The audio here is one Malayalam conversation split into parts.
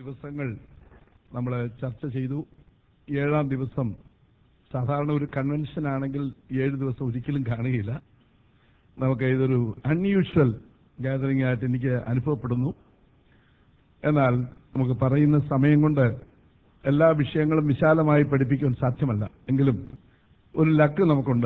ദിവസങ്ങൾ നമ്മൾ ചർച്ച ചെയ്തു ഏഴാം ദിവസം സാധാരണ ഒരു കൺവെൻഷൻ ആണെങ്കിൽ ഏഴ് ദിവസം ഒരിക്കലും കാണുകയില്ല നമുക്ക് ഇതൊരു അൺയൂഷ്വൽ ഗാദറിംഗ് ആയിട്ട് എനിക്ക് അനുഭവപ്പെടുന്നു എന്നാൽ നമുക്ക് പറയുന്ന സമയം കൊണ്ട് എല്ലാ വിഷയങ്ങളും വിശാലമായി പഠിപ്പിക്കുവാൻ സാധ്യമല്ല എങ്കിലും ഒരു ലക്ക് നമുക്കുണ്ട്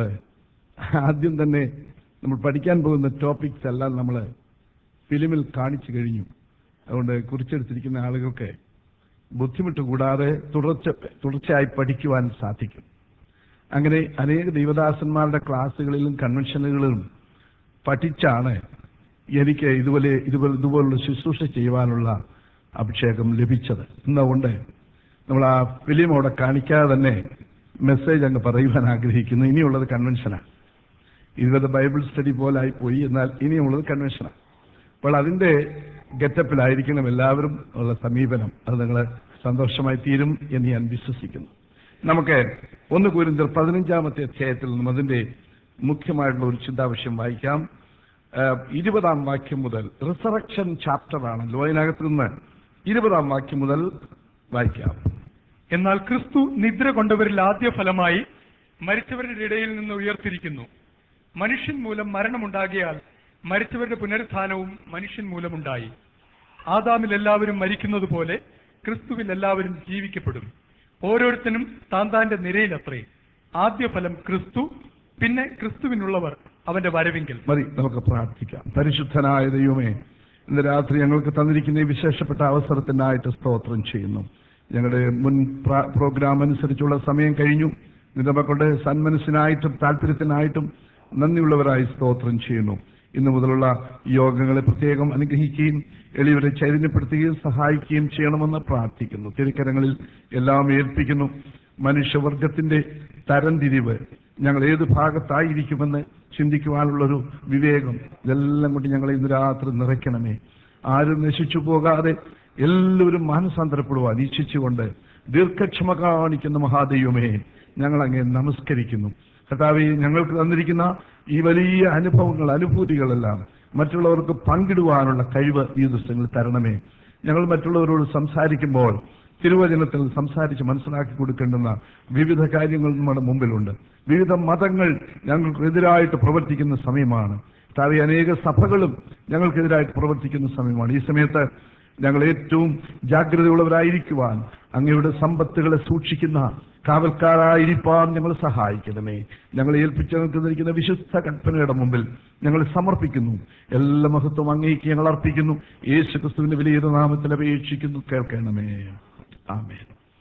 ആദ്യം തന്നെ നമ്മൾ പഠിക്കാൻ പോകുന്ന ടോപ്പിക്സ് എല്ലാം നമ്മൾ ഫിലിമിൽ കാണിച്ചു കഴിഞ്ഞു അതുകൊണ്ട് കുറിച്ചെടുത്തിരിക്കുന്ന ആളുകൾക്ക് ബുദ്ധിമുട്ട് കൂടാതെ തുടർച്ച തുടർച്ചയായി പഠിക്കുവാൻ സാധിക്കും അങ്ങനെ അനേക ദൈവദാസന്മാരുടെ ക്ലാസ്സുകളിലും കൺവെൻഷനുകളിലും പഠിച്ചാണ് എനിക്ക് ഇതുപോലെ ഇതുപോലെ ഇതുപോലുള്ള ശുശ്രൂഷ ചെയ്യുവാനുള്ള അഭിഷേകം ലഭിച്ചത് എന്നതുകൊണ്ട് നമ്മൾ ആ ഫിലിം അവിടെ കാണിക്കാതെ തന്നെ മെസ്സേജ് അങ്ങ് പറയുവാൻ ആഗ്രഹിക്കുന്നു ഇനിയുള്ളത് കൺവെൻഷനാണ് ഇതുവരെ ബൈബിൾ സ്റ്റഡി പോലായി പോയി എന്നാൽ ഇനിയുള്ളത് കൺവെൻഷനാണ് അപ്പോൾ അതിന്റെ ഗെറ്റപ്പിലായിരിക്കണം എല്ലാവരും ഉള്ള സമീപനം അത് നിങ്ങൾ സന്തോഷമായി തീരും എന്ന് ഞാൻ വിശ്വസിക്കുന്നു നമുക്ക് ഒന്ന് കുരിന്തർ പതിനഞ്ചാമത്തെ അധ്യായത്തിൽ നിന്നും അതിന്റെ മുഖ്യമായിട്ടുള്ള ഒരു ചിന്താവിഷയം വായിക്കാം ആഹ് ഇരുപതാം വാക്യം മുതൽ റിസറക്ഷൻ ചാപ്റ്റർ ആണല്ലോ അതിനകത്ത് നിന്ന് ഇരുപതാം വാക്യം മുതൽ വായിക്കാം എന്നാൽ ക്രിസ്തു നിദ്ര കൊണ്ടവരിൽ ആദ്യ ഫലമായി മരിച്ചവരുടെ ഇടയിൽ നിന്ന് ഉയർത്തിരിക്കുന്നു മനുഷ്യൻ മൂലം മരണമുണ്ടാകിയാൽ മരിച്ചവരുടെ പുനരുത്ഥാനവും മനുഷ്യൻ മൂലമുണ്ടായി ആദാമിൽ എല്ലാവരും മരിക്കുന്നത് പോലെ ക്രിസ്തുവിൽ എല്ലാവരും ജീവിക്കപ്പെടും ഓരോരുത്തനും താൻ താന്റെ നിരയിലത്രേ ആദ്യ ഫലം ക്രിസ്തു പിന്നെ ക്രിസ്തുവിനുള്ളവർ അവന്റെ വരവിങ്കൽ മതി നമുക്ക് പ്രാർത്ഥിക്കാം പരിശുദ്ധനായ ദൈവമേ ഇന്ന് രാത്രി ഞങ്ങൾക്ക് തന്നിരിക്കുന്ന ഈ വിശേഷപ്പെട്ട അവസരത്തിനായിട്ട് സ്തോത്രം ചെയ്യുന്നു ഞങ്ങളുടെ മുൻ പ്ര- പ്രോഗ്രാം അനുസരിച്ചുള്ള സമയം കഴിഞ്ഞു നിന്റെ മക്കളുടെ സന്മനസ്സിനായിട്ടും താല്പര്യത്തിനായിട്ടും നന്ദിയുള്ളവരായി സ്തോത്രം ചെയ്യുന്നു ഇന്നു മുതലുള്ള യോഗങ്ങളെ പ്രത്യേകം അനുഗ്രഹിക്കുകയും എളിയവരെ ചൈതന്യപ്പെടുത്തുകയും സഹായിക്കുകയും ചെയ്യണമെന്ന് പ്രാർത്ഥിക്കുന്നു തിരുക്കരങ്ങളിൽ എല്ലാം ഏൽപ്പിക്കുന്നു മനുഷ്യവർഗത്തിന്റെ തരംതിരിവ് ഞങ്ങൾ ഏത് ഭാഗത്തായിരിക്കുമെന്ന് ചിന്തിക്കുവാനുള്ളൊരു വിവേകം ഇതെല്ലാം കൊണ്ട് ഞങ്ങളെ ഇന്ന് രാത്രി നിറയ്ക്കണമേ ആരും നശിച്ചു പോകാതെ എല്ലാവരും മാനസാന്തരപ്പെടുവാൻ ഇച്ഛിച്ചുകൊണ്ട് ദീർഘക്ഷമ കാണിക്കുന്ന മഹാദൈവമേ ഞങ്ങൾ അങ്ങേ നമസ്കരിക്കുന്നു കർത്താവെ ഞങ്ങൾക്ക് തന്നിരിക്കുന്ന ഈ വലിയ അനുഭവങ്ങൾ അനുഭൂതികളെല്ലാം മറ്റുള്ളവർക്ക് പങ്കിടുവാനുള്ള കഴിവ് ഈ ദിവസങ്ങളിൽ തരണമേ ഞങ്ങൾ മറ്റുള്ളവരോട് സംസാരിക്കുമ്പോൾ തിരുവചനത്തിൽ സംസാരിച്ച് മനസ്സിലാക്കി കൊടുക്കേണ്ടുന്ന വിവിധ കാര്യങ്ങൾ നമ്മുടെ മുമ്പിലുണ്ട് വിവിധ മതങ്ങൾ ഞങ്ങൾക്കെതിരായിട്ട് പ്രവർത്തിക്കുന്ന സമയമാണ് താവി അനേക സഭകളും ഞങ്ങൾക്കെതിരായിട്ട് പ്രവർത്തിക്കുന്ന സമയമാണ് ഈ സമയത്ത് ഞങ്ങൾ ഏറ്റവും ജാഗ്രതയുള്ളവരായിരിക്കുവാൻ അങ്ങയുടെ സമ്പത്തുകളെ സൂക്ഷിക്കുന്ന കാവൽക്കാരായിരിക്കാൻ ഞങ്ങൾ സഹായിക്കണമേ ഞങ്ങളെ ഏൽപ്പിച്ചു തന്നിരിക്കുന്ന വിശുദ്ധ കൽപ്പനയുടെ മുമ്പിൽ ഞങ്ങൾ സമർപ്പിക്കുന്നു എല്ലാ മഹത്വം അങ്ങേക്ക് ഞങ്ങൾ അർപ്പിക്കുന്നു യേശു ക്രിസ്തുവിന്റെ വലിയ നാമത്തിൽ അപേക്ഷിക്കുന്നു കേൾക്കണമേ ആമേൻ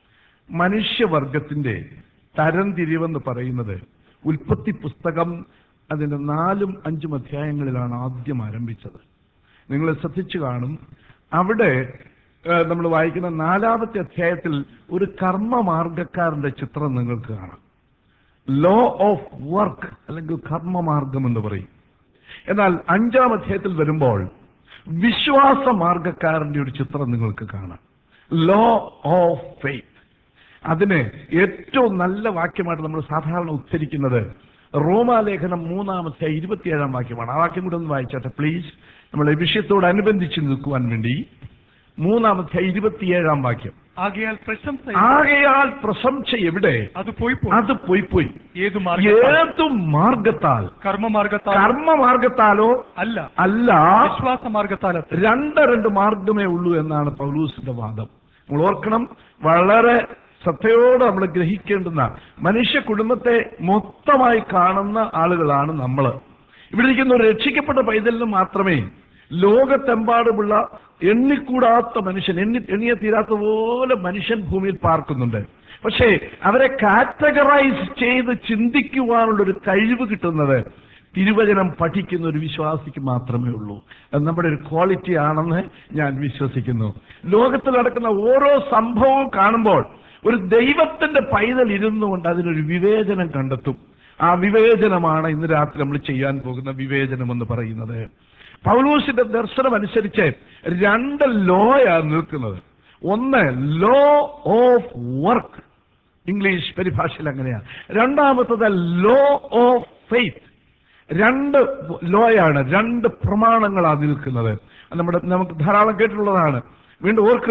മനുഷ്യവർഗത്തിന്റെ തരംതിരിവെന്ന് പറയുന്നത് ഉൽപ്പത്തി പുസ്തകം അതിന്റെ നാലും അഞ്ചും അധ്യായങ്ങളിലാണ് ആദ്യം ആരംഭിച്ചത് നിങ്ങൾ ശ്രദ്ധിച്ചു കാണും അവിടെ നമ്മൾ വായിക്കുന്ന നാലാമത്തെ അധ്യായത്തിൽ ഒരു കർമ്മമാർഗക്കാരന്റെ ചിത്രം നിങ്ങൾക്ക് കാണാം ലോ ഓഫ് വർക്ക് അല്ലെങ്കിൽ കർമ്മമാർഗം എന്ന് പറയും എന്നാൽ അഞ്ചാം അധ്യായത്തിൽ വരുമ്പോൾ വിശ്വാസ മാർഗക്കാരന്റെ ഒരു ചിത്രം നിങ്ങൾക്ക് കാണാം ലോ ഓഫ് ഫെയ്ത്ത് അതിന് ഏറ്റവും നല്ല വാക്യമായിട്ട് നമ്മൾ സാധാരണ ഉച്ചരിക്കുന്നത് റോമാലേഖനം മൂന്നാമത്തെ ഇരുപത്തിയേഴാം വാക്യമാണ് ആ വാക്യം കൂടെ ഒന്ന് വായിച്ചാട്ടെ പ്ലീസ് നമ്മൾ ഈ വിഷയത്തോടനുബന്ധിച്ച് നിൽക്കുവാൻ വേണ്ടി മൂന്നാമത്തെ ഇരുപത്തിയേഴാം വാക്യം ആകയാൽ പ്രശംസ ആകയാൽ പ്രശംസ എവിടെ അത് പോയി പോയി അത് പോയി പോയി ഏതു മാർഗത്താൽ ഏതു മാർഗത്താൽ കർമ്മമാർഗത്താൽ കർമ്മമാർഗത്താലോ അല്ല അല്ല വിശ്വാസ മാർഗത്താൽ രണ്ട് രണ്ട് മാർഗമേ ഉള്ളൂ എന്നാണ് പൗലൂസിന്റെ വാദം നമ്മൾ ഓർക്കണം വളരെ ശ്രദ്ധയോടെ നമ്മൾ ഗ്രഹിക്കേണ്ടുന്ന മനുഷ്യ കുടുംബത്തെ മൊത്തമായി കാണുന്ന ആളുകളാണ് നമ്മൾ ഇവിടെ ഇരിക്കുന്ന ഒരു രക്ഷിക്കപ്പെട്ട പൈതലിന് മാത്രമേ ലോകത്തെമ്പാടുമുള്ള എണ്ണിക്കൂടാത്ത മനുഷ്യൻ എണ്ണി എണ്ണിയ തീരാത്ത പോലെ മനുഷ്യൻ ഭൂമിയിൽ പാർക്കുന്നുണ്ട് പക്ഷേ അവരെ കാറ്റഗറൈസ് ചെയ്ത് ചിന്തിക്കുവാനുള്ള ഒരു കഴിവ് കിട്ടുന്നത് തിരുവചനം പഠിക്കുന്ന ഒരു വിശ്വാസിക്ക് മാത്രമേ ഉള്ളൂ അത് നമ്മുടെ ഒരു ക്വാളിറ്റി ആണെന്ന് ഞാൻ വിശ്വസിക്കുന്നു ലോകത്തിൽ നടക്കുന്ന ഓരോ സംഭവവും കാണുമ്പോൾ ഒരു ദൈവത്തിന്റെ പൈതൽ ഇരുന്നുകൊണ്ട് അതിനൊരു വിവേചനം കണ്ടെത്തും ആ വിവേചനമാണ് ഇന്ന് രാത്രി നമ്മൾ ചെയ്യാൻ പോകുന്ന വിവേചനം എന്ന് പറയുന്നത് പൗലൂസിന്റെ ദർശനം അനുസരിച്ച് രണ്ട് ലോയാണ് നിൽക്കുന്നത് ഒന്ന് ലോ ഓഫ് വർക്ക് ഇംഗ്ലീഷ് പരിഭാഷയിൽ അങ്ങനെയാണ് രണ്ടാമത്തത് ലോ ഓഫ് ഫെയ്ത്ത് രണ്ട് ലോയാണ് രണ്ട് പ്രമാണങ്ങളാണ് നിൽക്കുന്നത് അത് നമ്മുടെ നമുക്ക് ധാരാളം കേട്ടിട്ടുള്ളതാണ് വീണ്ടും ഓർക്കുക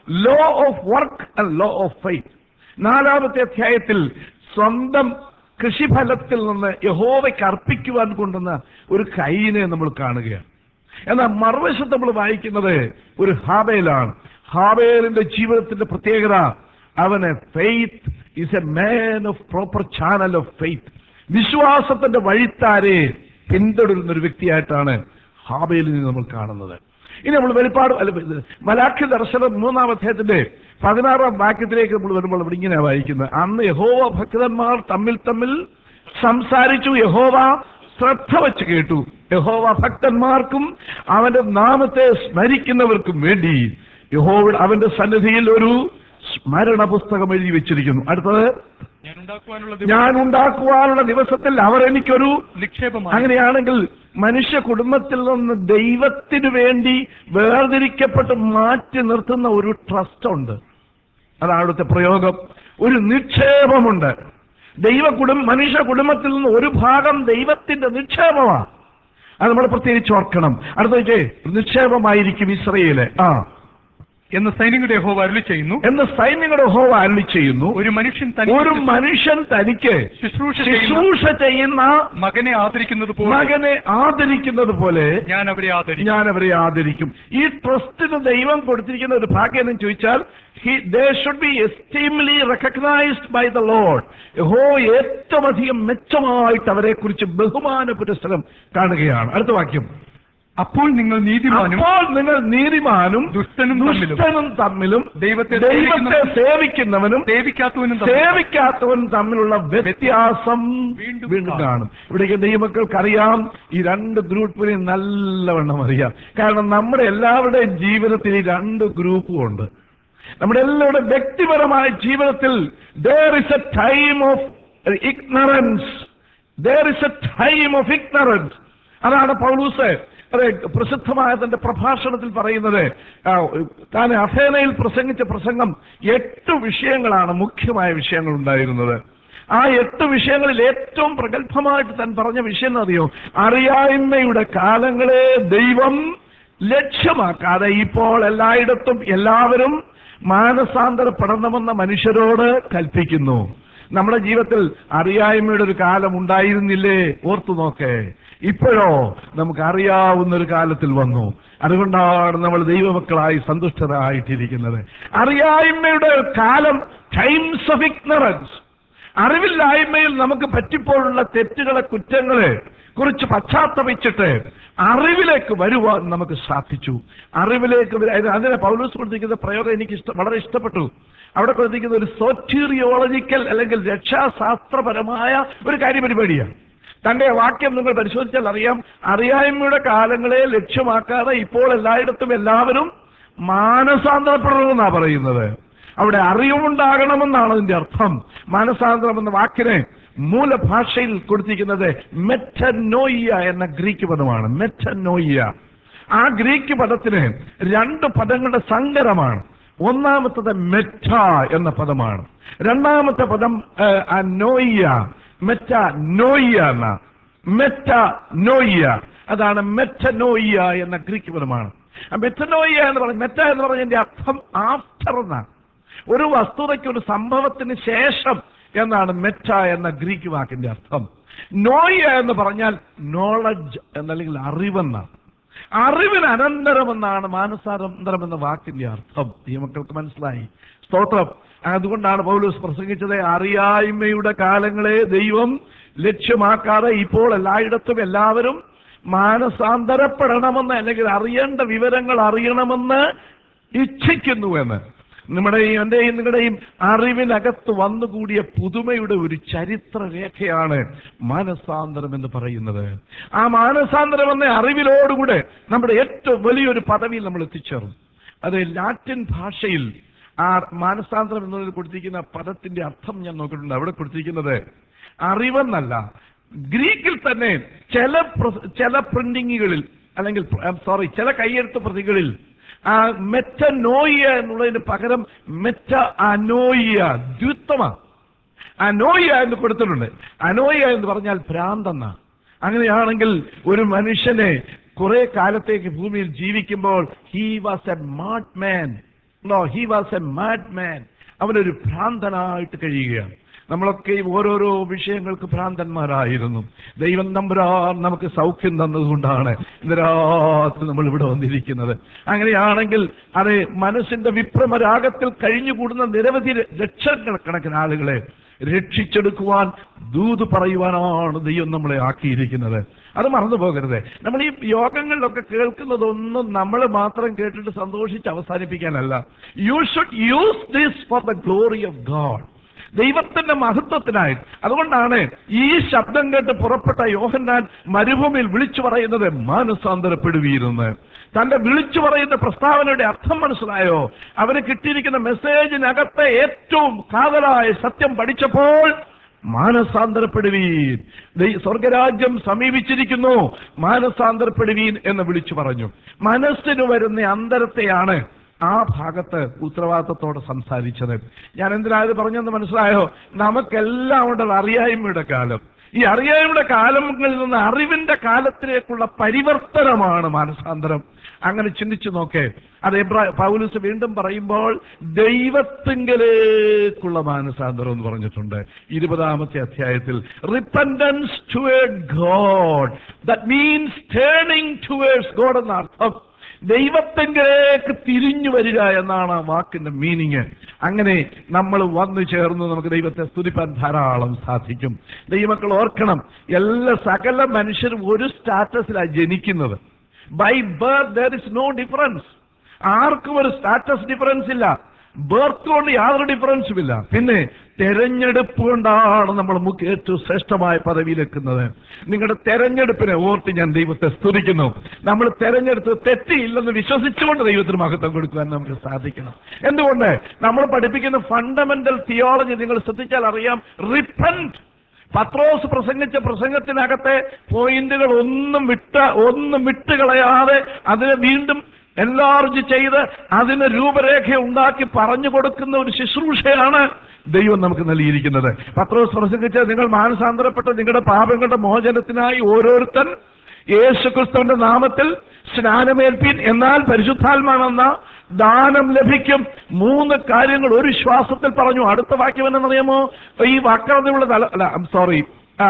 law of work and law of faith നാലാമത്തെ അധ്യായത്തിൽ സ്വന്തം കൃഷിഫലത്തിൽ നിന്ന് യഹോവയ്ക്ക് അർപ്പിക്കുവാൻ കൊണ്ടുവന്ന ഒരു കൈയിനെ നമ്മൾ കാണുകയാണ് എന്നാൽ മറുവശത്ത് നമ്മൾ വായിക്കുന്നത് ഒരു ഹാബേലാണ് ഹാബേലിന്റെ ജീവിതത്തിന്റെ പ്രത്യേകത അവന് faith is a man of proper channel of faith വിശ്വാസത്തിന്റെ വഴിത്താരെ പിന്തുടരുന്ന ഒരു വ്യക്തിയായിട്ടാണ് ഹാബേലിനെ നമ്മൾ കാണുന്നത് ഇനി നമ്മൾ വെളിപ്പാട് അല്ല ഇത് മലാഖ്യ ദർശനം മൂന്നാം അധ്യായത്തിന്റെ പതിനാറാം വാക്യത്തിലേക്ക് നമ്മൾ വരുമ്പോൾ ഇവിടെ ഇങ്ങനെയാണ് വായിക്കുന്നത് അന്ന് യഹോവ ഭക്തന്മാർ തമ്മിൽ തമ്മിൽ സംസാരിച്ചു യഹോവ ശ്രദ്ധ വെച്ച് കേട്ടു യഹോവ ഭക്തന്മാർക്കും അവന്റെ നാമത്തെ സ്മരിക്കുന്നവർക്കും വേണ്ടി യഹോവ അവന്റെ സന്നിധിയിൽ ഒരു സ്മരണ പുസ്തകം എഴുതി വെച്ചിരിക്കുന്നു അടുത്തത് ഞാൻ ഉണ്ടാക്കുവാനുള്ള ഞാൻ ഉണ്ടാക്കുവാനുള്ള ദിവസത്തിൽ അവർ എനിക്കൊരു നിക്ഷേപമാണ് അങ്ങനെയാണെങ്കിൽ മനുഷ്യ കുടുംബത്തിൽ നിന്ന് ദൈവത്തിന് വേണ്ടി വേർതിരിക്കപ്പെട്ട് മാറ്റി നിർത്തുന്ന ഒരു ട്രസ്റ്റ് ഉണ്ട് അതാണ് അവിടുത്തെ പ്രയോഗം ഒരു നിക്ഷേപമുണ്ട് ദൈവ കുടുംബ മനുഷ്യ കുടുംബത്തിൽ നിന്ന് ഒരു ഭാഗം ദൈവത്തിന്റെ നിക്ഷേപമാണ് അത് നമ്മൾ പ്രത്യേകിച്ച് ഓർക്കണം അടുത്ത നിക്ഷേപമായിരിക്കും ഇസ്രയേല് ആ എന്ന് സൈനികരുടെ യഹോവ അരുളി ചെയ്യുന്നു എന്ന് സൈന്യങ്ങളുടെ ഹോവ അരുളി ചെയ്യുന്നു ഒരു മനുഷ്യൻ തനിക്ക് ഒരു മനുഷ്യൻ തനിക്ക് ശുശ്രൂഷ ചെയ്യുന്ന ശുശ്രൂഷ ചെയ്യുന്ന മകനെ ആദരിക്കുന്നത് പോലെ മകനെ ആദരിക്കുന്നത് പോലെ ഞാൻ അവരെ ആദരിക്കും ഞാൻ അവരെ ആദരിക്കും ഈ ട്രസ്റ്റിന് ദൈവം കൊടുത്തിരിക്കുന്ന ഒരു ഭാഗ്യം എന്ന് ചോദിച്ചാൽ they should be esteemly recognised by the Lord യഹോ ഏറ്റവും അധികം മെച്ചമായിട്ട് അവരെ കുറിച്ച് ബഹുമാന പുരസ്സരം കാണുകയാണ് അടുത്ത വാക്യം അപ്പോൾ നിങ്ങൾ നീതിമാനും അപ്പോൾ നിങ്ങൾ നീതിമാനും ദുഷ്ടനും തമ്മിലും ദുഷ്ടനും തമ്മിലും ദൈവത്തെ ദൈവത്തെ സേവിക്കുന്നവനും സേവിക്കാത്തവനും തമ്മിൽ സേവിക്കാത്തവൻ തമ്മിലുള്ള വ്യത്യാസം വീണ്ടും വീണ്ടും കാണും ഇവിടേക്ക് ദൈവമക്കൾക്ക് അറിയാം ഈ രണ്ട് ഗ്രൂപ്പിനെ നല്ലവണ്ണം അറിയാം കാരണം നമ്മുടെ എല്ലാവരുടെയും ജീവിതത്തിൽ ഈ രണ്ട് ഗ്രൂപ്പും ഉണ്ട് നമ്മുടെ എല്ലാവരുടെ വ്യക്തിപരമായ ജീവിതത്തിൽ there is a time of ignorance there is a time of ignorance അതാണ് പൗലൂസ് അതെ പ്രസിദ്ധമായ തന്റെ പ്രഭാഷണത്തിൽ പറയുന്നത് ആ, താൻ അഥേനയിൽ പ്രസംഗിച്ച പ്രസംഗം എട്ട് വിഷയങ്ങളാണ് മുഖ്യമായ വിഷയങ്ങൾ ഉണ്ടായിരുന്നത് ആ എട്ട് വിഷയങ്ങളിൽ ഏറ്റവും പ്രഗത്ഭമായിട്ട് താൻ പറഞ്ഞ വിഷയം എന്നറിയോ അറിയായ്മയുടെ കാലങ്ങളെ ദൈവം ലക്ഷ്യമാക്കാതെ ഇപ്പോൾ എല്ലായിടത്തും എല്ലാവരും മാനസാന്തരപ്പെടണമെന്ന മനുഷ്യരോട് കൽപ്പിക്കുന്നു നമ്മുടെ ജീവിതത്തിൽ അറിയായ്മയുടെ ഒരു കാലം ഉണ്ടായിരുന്നില്ലേ ഓർത്തു നോക്കേ ഇപ്പോഴോ നമുക്ക് അറിയാവുന്ന ഒരു കാലത്തിൽ വന്നു അതുകൊണ്ടാണ് നമ്മൾ ദൈവമക്കളായി സന്തുഷ്ടരായിട്ടിരിക്കുന്നത് അറിയായ്മയുടെ ഒരു കാലം ടൈംസ് ഓഫ് ഇഗ്നറൻസ് അറിവില്ലായ്മയിൽ നമുക്ക് പറ്റിപ്പോഴുള്ള തെറ്റുകളെ കുറ്റങ്ങളെ കുറിച്ച് പശ്ചാത്തപിച്ചിട്ട് അറിവിലേക്ക് വരുവാൻ നമുക്ക് സാധിച്ചു അറിവിലേക്ക് വര- അത് അതിനെ പൗലൂസ് കൊടുത്തിരിക്കുന്ന പ്രയോഗം എനിക്ക് ഇഷ്ട വളരെ ഇഷ്ടപ്പെട്ടു അവിടെ കൊടുത്തിരിക്കുന്ന ഒരു സോറ്റീറിയോളജിക്കൽ അല്ലെങ്കിൽ രക്ഷാശാസ്ത്രപരമായ ഒരു കാര്യപരിപാടിയാണ് തന്റെ വാക്യം നിങ്ങൾ പരിശോധിച്ചാൽ അറിയാം അറിയായ്മയുടെ കാലങ്ങളെ ലക്ഷ്യമാക്കാതെ ഇപ്പോൾ എല്ലായിടത്തും എല്ലാവരും മാനസാന്തരപ്പെടണമെന്നാണ് പറയുന്നത് അവിടെ അറിവുണ്ടാകണമെന്നാണ് അതിന്റെ അർത്ഥം മാനസാന്തരം എന്ന വാക്കിനെ മൂലഭാഷയിൽ കൊടുത്തിരിക്കുന്നത് മെറ്റനോയ്യ എന്ന ഗ്രീക്ക് പദമാണ് മെറ്റനോയ്യ ആ ഗ്രീക്ക് പദത്തിന് രണ്ട് പദങ്ങളുടെ സങ്കരമാണ് ഒന്നാമത്തത് മെറ്റ എന്ന പദമാണ് രണ്ടാമത്തെ പദം ഏഹ്, അനോയ്യ മെറ്റ നോയ്യ എന്ന മെറ്റ നോയ്യ അതാണ് മെറ്റനോയ്യ എന്ന ഗ്രീക്ക് പദമാണ് ആ മെറ്റനോയ്യ എന്ന് പറഞ്ഞ മെറ്റ എന്ന് പറഞ്ഞതിന്റെ അർത്ഥം ആഫ്റ്റർ എന്നാണ് ഒരു വസ്തുതയ്ക്ക് ഒരു സംഭവത്തിന് ശേഷം എന്നാണ് മെറ്റ എന്ന ഗ്രീക്ക് വാക്കിന്റെ അർത്ഥം നോയ എന്ന് പറഞ്ഞാൽ നോളജ് എന്നല്ലെങ്കിൽ അറിവെന്നാണ് അറിവിന് അനന്തരമെന്നാണ് മാനസാനന്തരം എന്ന വാക്കിന്റെ അർത്ഥം ഈ മക്കൾക്ക് മനസ്സിലായി സ്തോത്രം അതുകൊണ്ടാണ് പൗലോസ് പ്രസംഗിച്ചത് അറിയായ്മയുടെ കാലങ്ങളെ ദൈവം ലക്ഷ്യമാക്കാതെ ഇപ്പോൾ എല്ലായിടത്തും എല്ലാവരും മാനസാന്തരപ്പെടണമെന്ന് അല്ലെങ്കിൽ അറിയേണ്ട വിവരങ്ങൾ അറിയണമെന്ന് ഇച്ഛിക്കുന്നു എന്ന് നമ്മുടെയും എന്റെയും നിങ്ങളുടെയും അറിവിനകത്ത് വന്നുകൂടിയ പുതുമയുടെ ഒരു ചരിത്ര രേഖയാണ് മാനസാന്തരം എന്ന് പറയുന്നത് ആ മാനസാന്തരം എന്ന അറിവിലോടുകൂടെ നമ്മുടെ ഏറ്റവും വലിയൊരു പദവിയിൽ നമ്മൾ എത്തിച്ചേർന്നു അത് ലാറ്റിൻ ഭാഷയിൽ ആ മാനസാന്തരം എന്നതിൽ കൊടുത്തിരിക്കുന്ന പദത്തിന്റെ അർത്ഥം ഞാൻ നോക്കിയിട്ടുണ്ട് അവിടെ കൊടുത്തിരിക്കുന്നത് അറിവെന്നല്ല ഗ്രീക്കിൽ തന്നെ ചില പ്ര- ചില പ്രിന്റിങ്ങുകളിൽ അല്ലെങ്കിൽ സോറി ചില കൈയെഴുത്ത് പ്രതികളിൽ ആ മെറ്റനോയ എന്നുള്ളതിന് പകരം മെറ്റ അനോയ ദ്വിത്വമാണ് അനോയ എന്ന് കൊടുത്തിട്ടുണ്ട് അനോയ എന്ന് പറഞ്ഞാൽ ഭ്രാന്തെന്ന അങ്ങനെയാണെങ്കിൽ ഒരു മനുഷ്യനെ കുറെ കാലത്തേക്ക് ഭൂമിയിൽ ജീവിക്കുമ്പോൾ he was a mad man no he was a mad man അവനൊരു ഭ്രാന്തനായിട്ട് കഴിയുകയാണ് നമ്മളൊക്കെ ഈ ഓരോരോ വിഷയങ്ങൾക്ക് ഭ്രാന്തന്മാരായിരുന്നു ദൈവം നമ്പുരാൻ നമുക്ക് സൗഖ്യം തന്നതുകൊണ്ടാണ് ഇന്ന് രാത്രി നമ്മൾ ഇവിടെ വന്നിരിക്കുന്നത് അങ്ങനെയാണെങ്കിൽ അത് മനസ്സിന്റെ വിപ്രമരാഗത്തിൽ കഴിഞ്ഞുകൂടുന്ന നിരവധി ലക്ഷക്കണക്കിന് ആളുകളെ രക്ഷിച്ചെടുക്കുവാൻ ദൂത് പറയുവാനാണ് ദൈവം നമ്മളെ ആക്കിയിരിക്കുന്നത് അത് മറന്നു പോകരുത് നമ്മൾ ഈ യോഗങ്ങളിലൊക്കെ കേൾക്കുന്നതൊന്നും നമ്മൾ മാത്രം കേട്ടിട്ട് സന്തോഷിച്ച് അവസാനിപ്പിക്കാനല്ല you should use this for the glory of God ദൈവത്തിന്റെ മഹത്വത്തിനായി അതുകൊണ്ടാണ് ഈ ശബ്ദം കേട്ട് പുറപ്പെട്ട യോഹന്നാൻ മരുഭൂമിയിൽ വിളിച്ചു പറയുന്നത് മാനസാന്തരപ്പെടുവീരുന്ന് തന്റെ വിളിച്ചു പറയുന്ന പ്രസ്താവനയുടെ അർത്ഥം മനസ്സിലായോ അവന് കിട്ടിയിരിക്കുന്ന മെസ്സേജിനകത്തെ ഏറ്റവും കാതലായ സത്യം പഠിച്ചപ്പോൾ മാനസാന്തരപ്പെടുവീൻ ദൈ- സ്വർഗരാജ്യം സമീപിച്ചിരിക്കുന്നു മാനസാന്തരപ്പെടുവീൻ എന്ന് വിളിച്ചു പറഞ്ഞു മനസ്സിന് വരുന്ന അന്തരത്തെയാണ് ആ ഭാഗത്ത് ഉത്തരവാദിത്തത്തോടെ സംസാരിച്ചത് ഞാൻ എന്തിനാ ഇത് പറഞ്ഞെന്ന് മനസ്സിലായോ നമുക്കെല്ലാം ഉണ്ടത് അറിയായ്മയുടെ കാലം ഈ അറിയായ്മയുടെ കാലങ്ങളിൽ നിന്ന് അറിവിന്റെ കാലത്തിലേക്കുള്ള പരിവർത്തനമാണ് മാനസാന്തരം അങ്ങനെ ചിന്തിച്ചു നോക്കേ അത് എബ്രാ പൗലൂസ് വീണ്ടും പറയുമ്പോൾ ദൈവത്തിങ്കലേക്കുള്ള മാനസാന്തരം എന്ന് പറഞ്ഞിട്ടുണ്ട് ഇരുപതാമത്തെ അധ്യായത്തിൽ repentance toward God that means turning towards God എന്ന അർത്ഥം ദൈവത്തെങ്കിലേക്ക് തിരിഞ്ഞു വരിക എന്നാണ് ആ വാക്കിന്റെ മീനിങ് അങ്ങനെ നമ്മൾ വന്നു ചേർന്ന് നമുക്ക് ദൈവത്തെ സ്തുതിപ്പാൻ ധാരാളം സാധിക്കും ദൈവമക്കൾ ഓർക്കണം എല്ലാ സകല മനുഷ്യരും ഒരു സ്റ്റാറ്റസിലാണ് ജനിക്കുന്നത് by birth there is no difference ആർക്കും ഒരു സ്റ്റാറ്റസ് ഡിഫറൻസ് ഇല്ല ബർത്ത് കൊണ്ട് യാതൊരു ഡിഫറൻസും ഇല്ല പിന്നെ തെരഞ്ഞെടുപ്പ് കൊണ്ടാണ് നമ്മൾ മുഖ്യ ഏറ്റവും ശ്രേഷ്ഠമായ പദവിയിലെക്കുന്നത് നിങ്ങളുടെ തെരഞ്ഞെടുപ്പിനെ ഓർത്ത് ഞാൻ ദൈവത്തെ സ്തുതിക്കുന്നു നമ്മൾ തെരഞ്ഞെടുത്ത് തെറ്റിയില്ലെന്ന് വിശ്വസിച്ചുകൊണ്ട് ദൈവത്തിന് മഹത്വം കൊടുക്കുവാൻ നമുക്ക് സാധിക്കണം എന്തുകൊണ്ട് നമ്മൾ പഠിപ്പിക്കുന്ന ഫണ്ടമെന്റൽ തിയോളജി നിങ്ങൾ ശ്രദ്ധിച്ചാൽ അറിയാം റിപ്പൻറ്റ് പത്രോസ് പ്രസംഗിച്ച പ്രസംഗത്തിനകത്തെ പോയിന്റുകൾ ഒന്നും വിട്ട് ഒന്നും വിട്ടുകളയാതെ അതിനെ വീണ്ടും എൻലാർജ് ചെയ്ത് അതിന് രൂപരേഖ ഉണ്ടാക്കി പറഞ്ഞു കൊടുക്കുന്ന ഒരു ശുശ്രൂഷയാണ് ദൈവം നമുക്ക് നൽകിയിരിക്കുന്നത് പത്രോസ് പ്രസംഗിച്ച് നിങ്ങൾ മാനസാന്തരപ്പെട്ട നിങ്ങളുടെ പാപങ്ങളുടെ മോചനത്തിനായി ഓരോരുത്തൻ യേശുക്രിസ്തുവിന്റെ നാമത്തിൽ സ്നാനമേൽപ്പീൻ എന്നാൽ പരിശുദ്ധാത്മാവെന്ന ദാനം ലഭിക്കും മൂന്ന് കാര്യങ്ങൾ ഒരു ശ്വാസത്തിൽ പറഞ്ഞു അടുത്ത വാക്യം എന്നറിയാമോ ഈ വക്രതയുള്ള തല അല്ല സോറി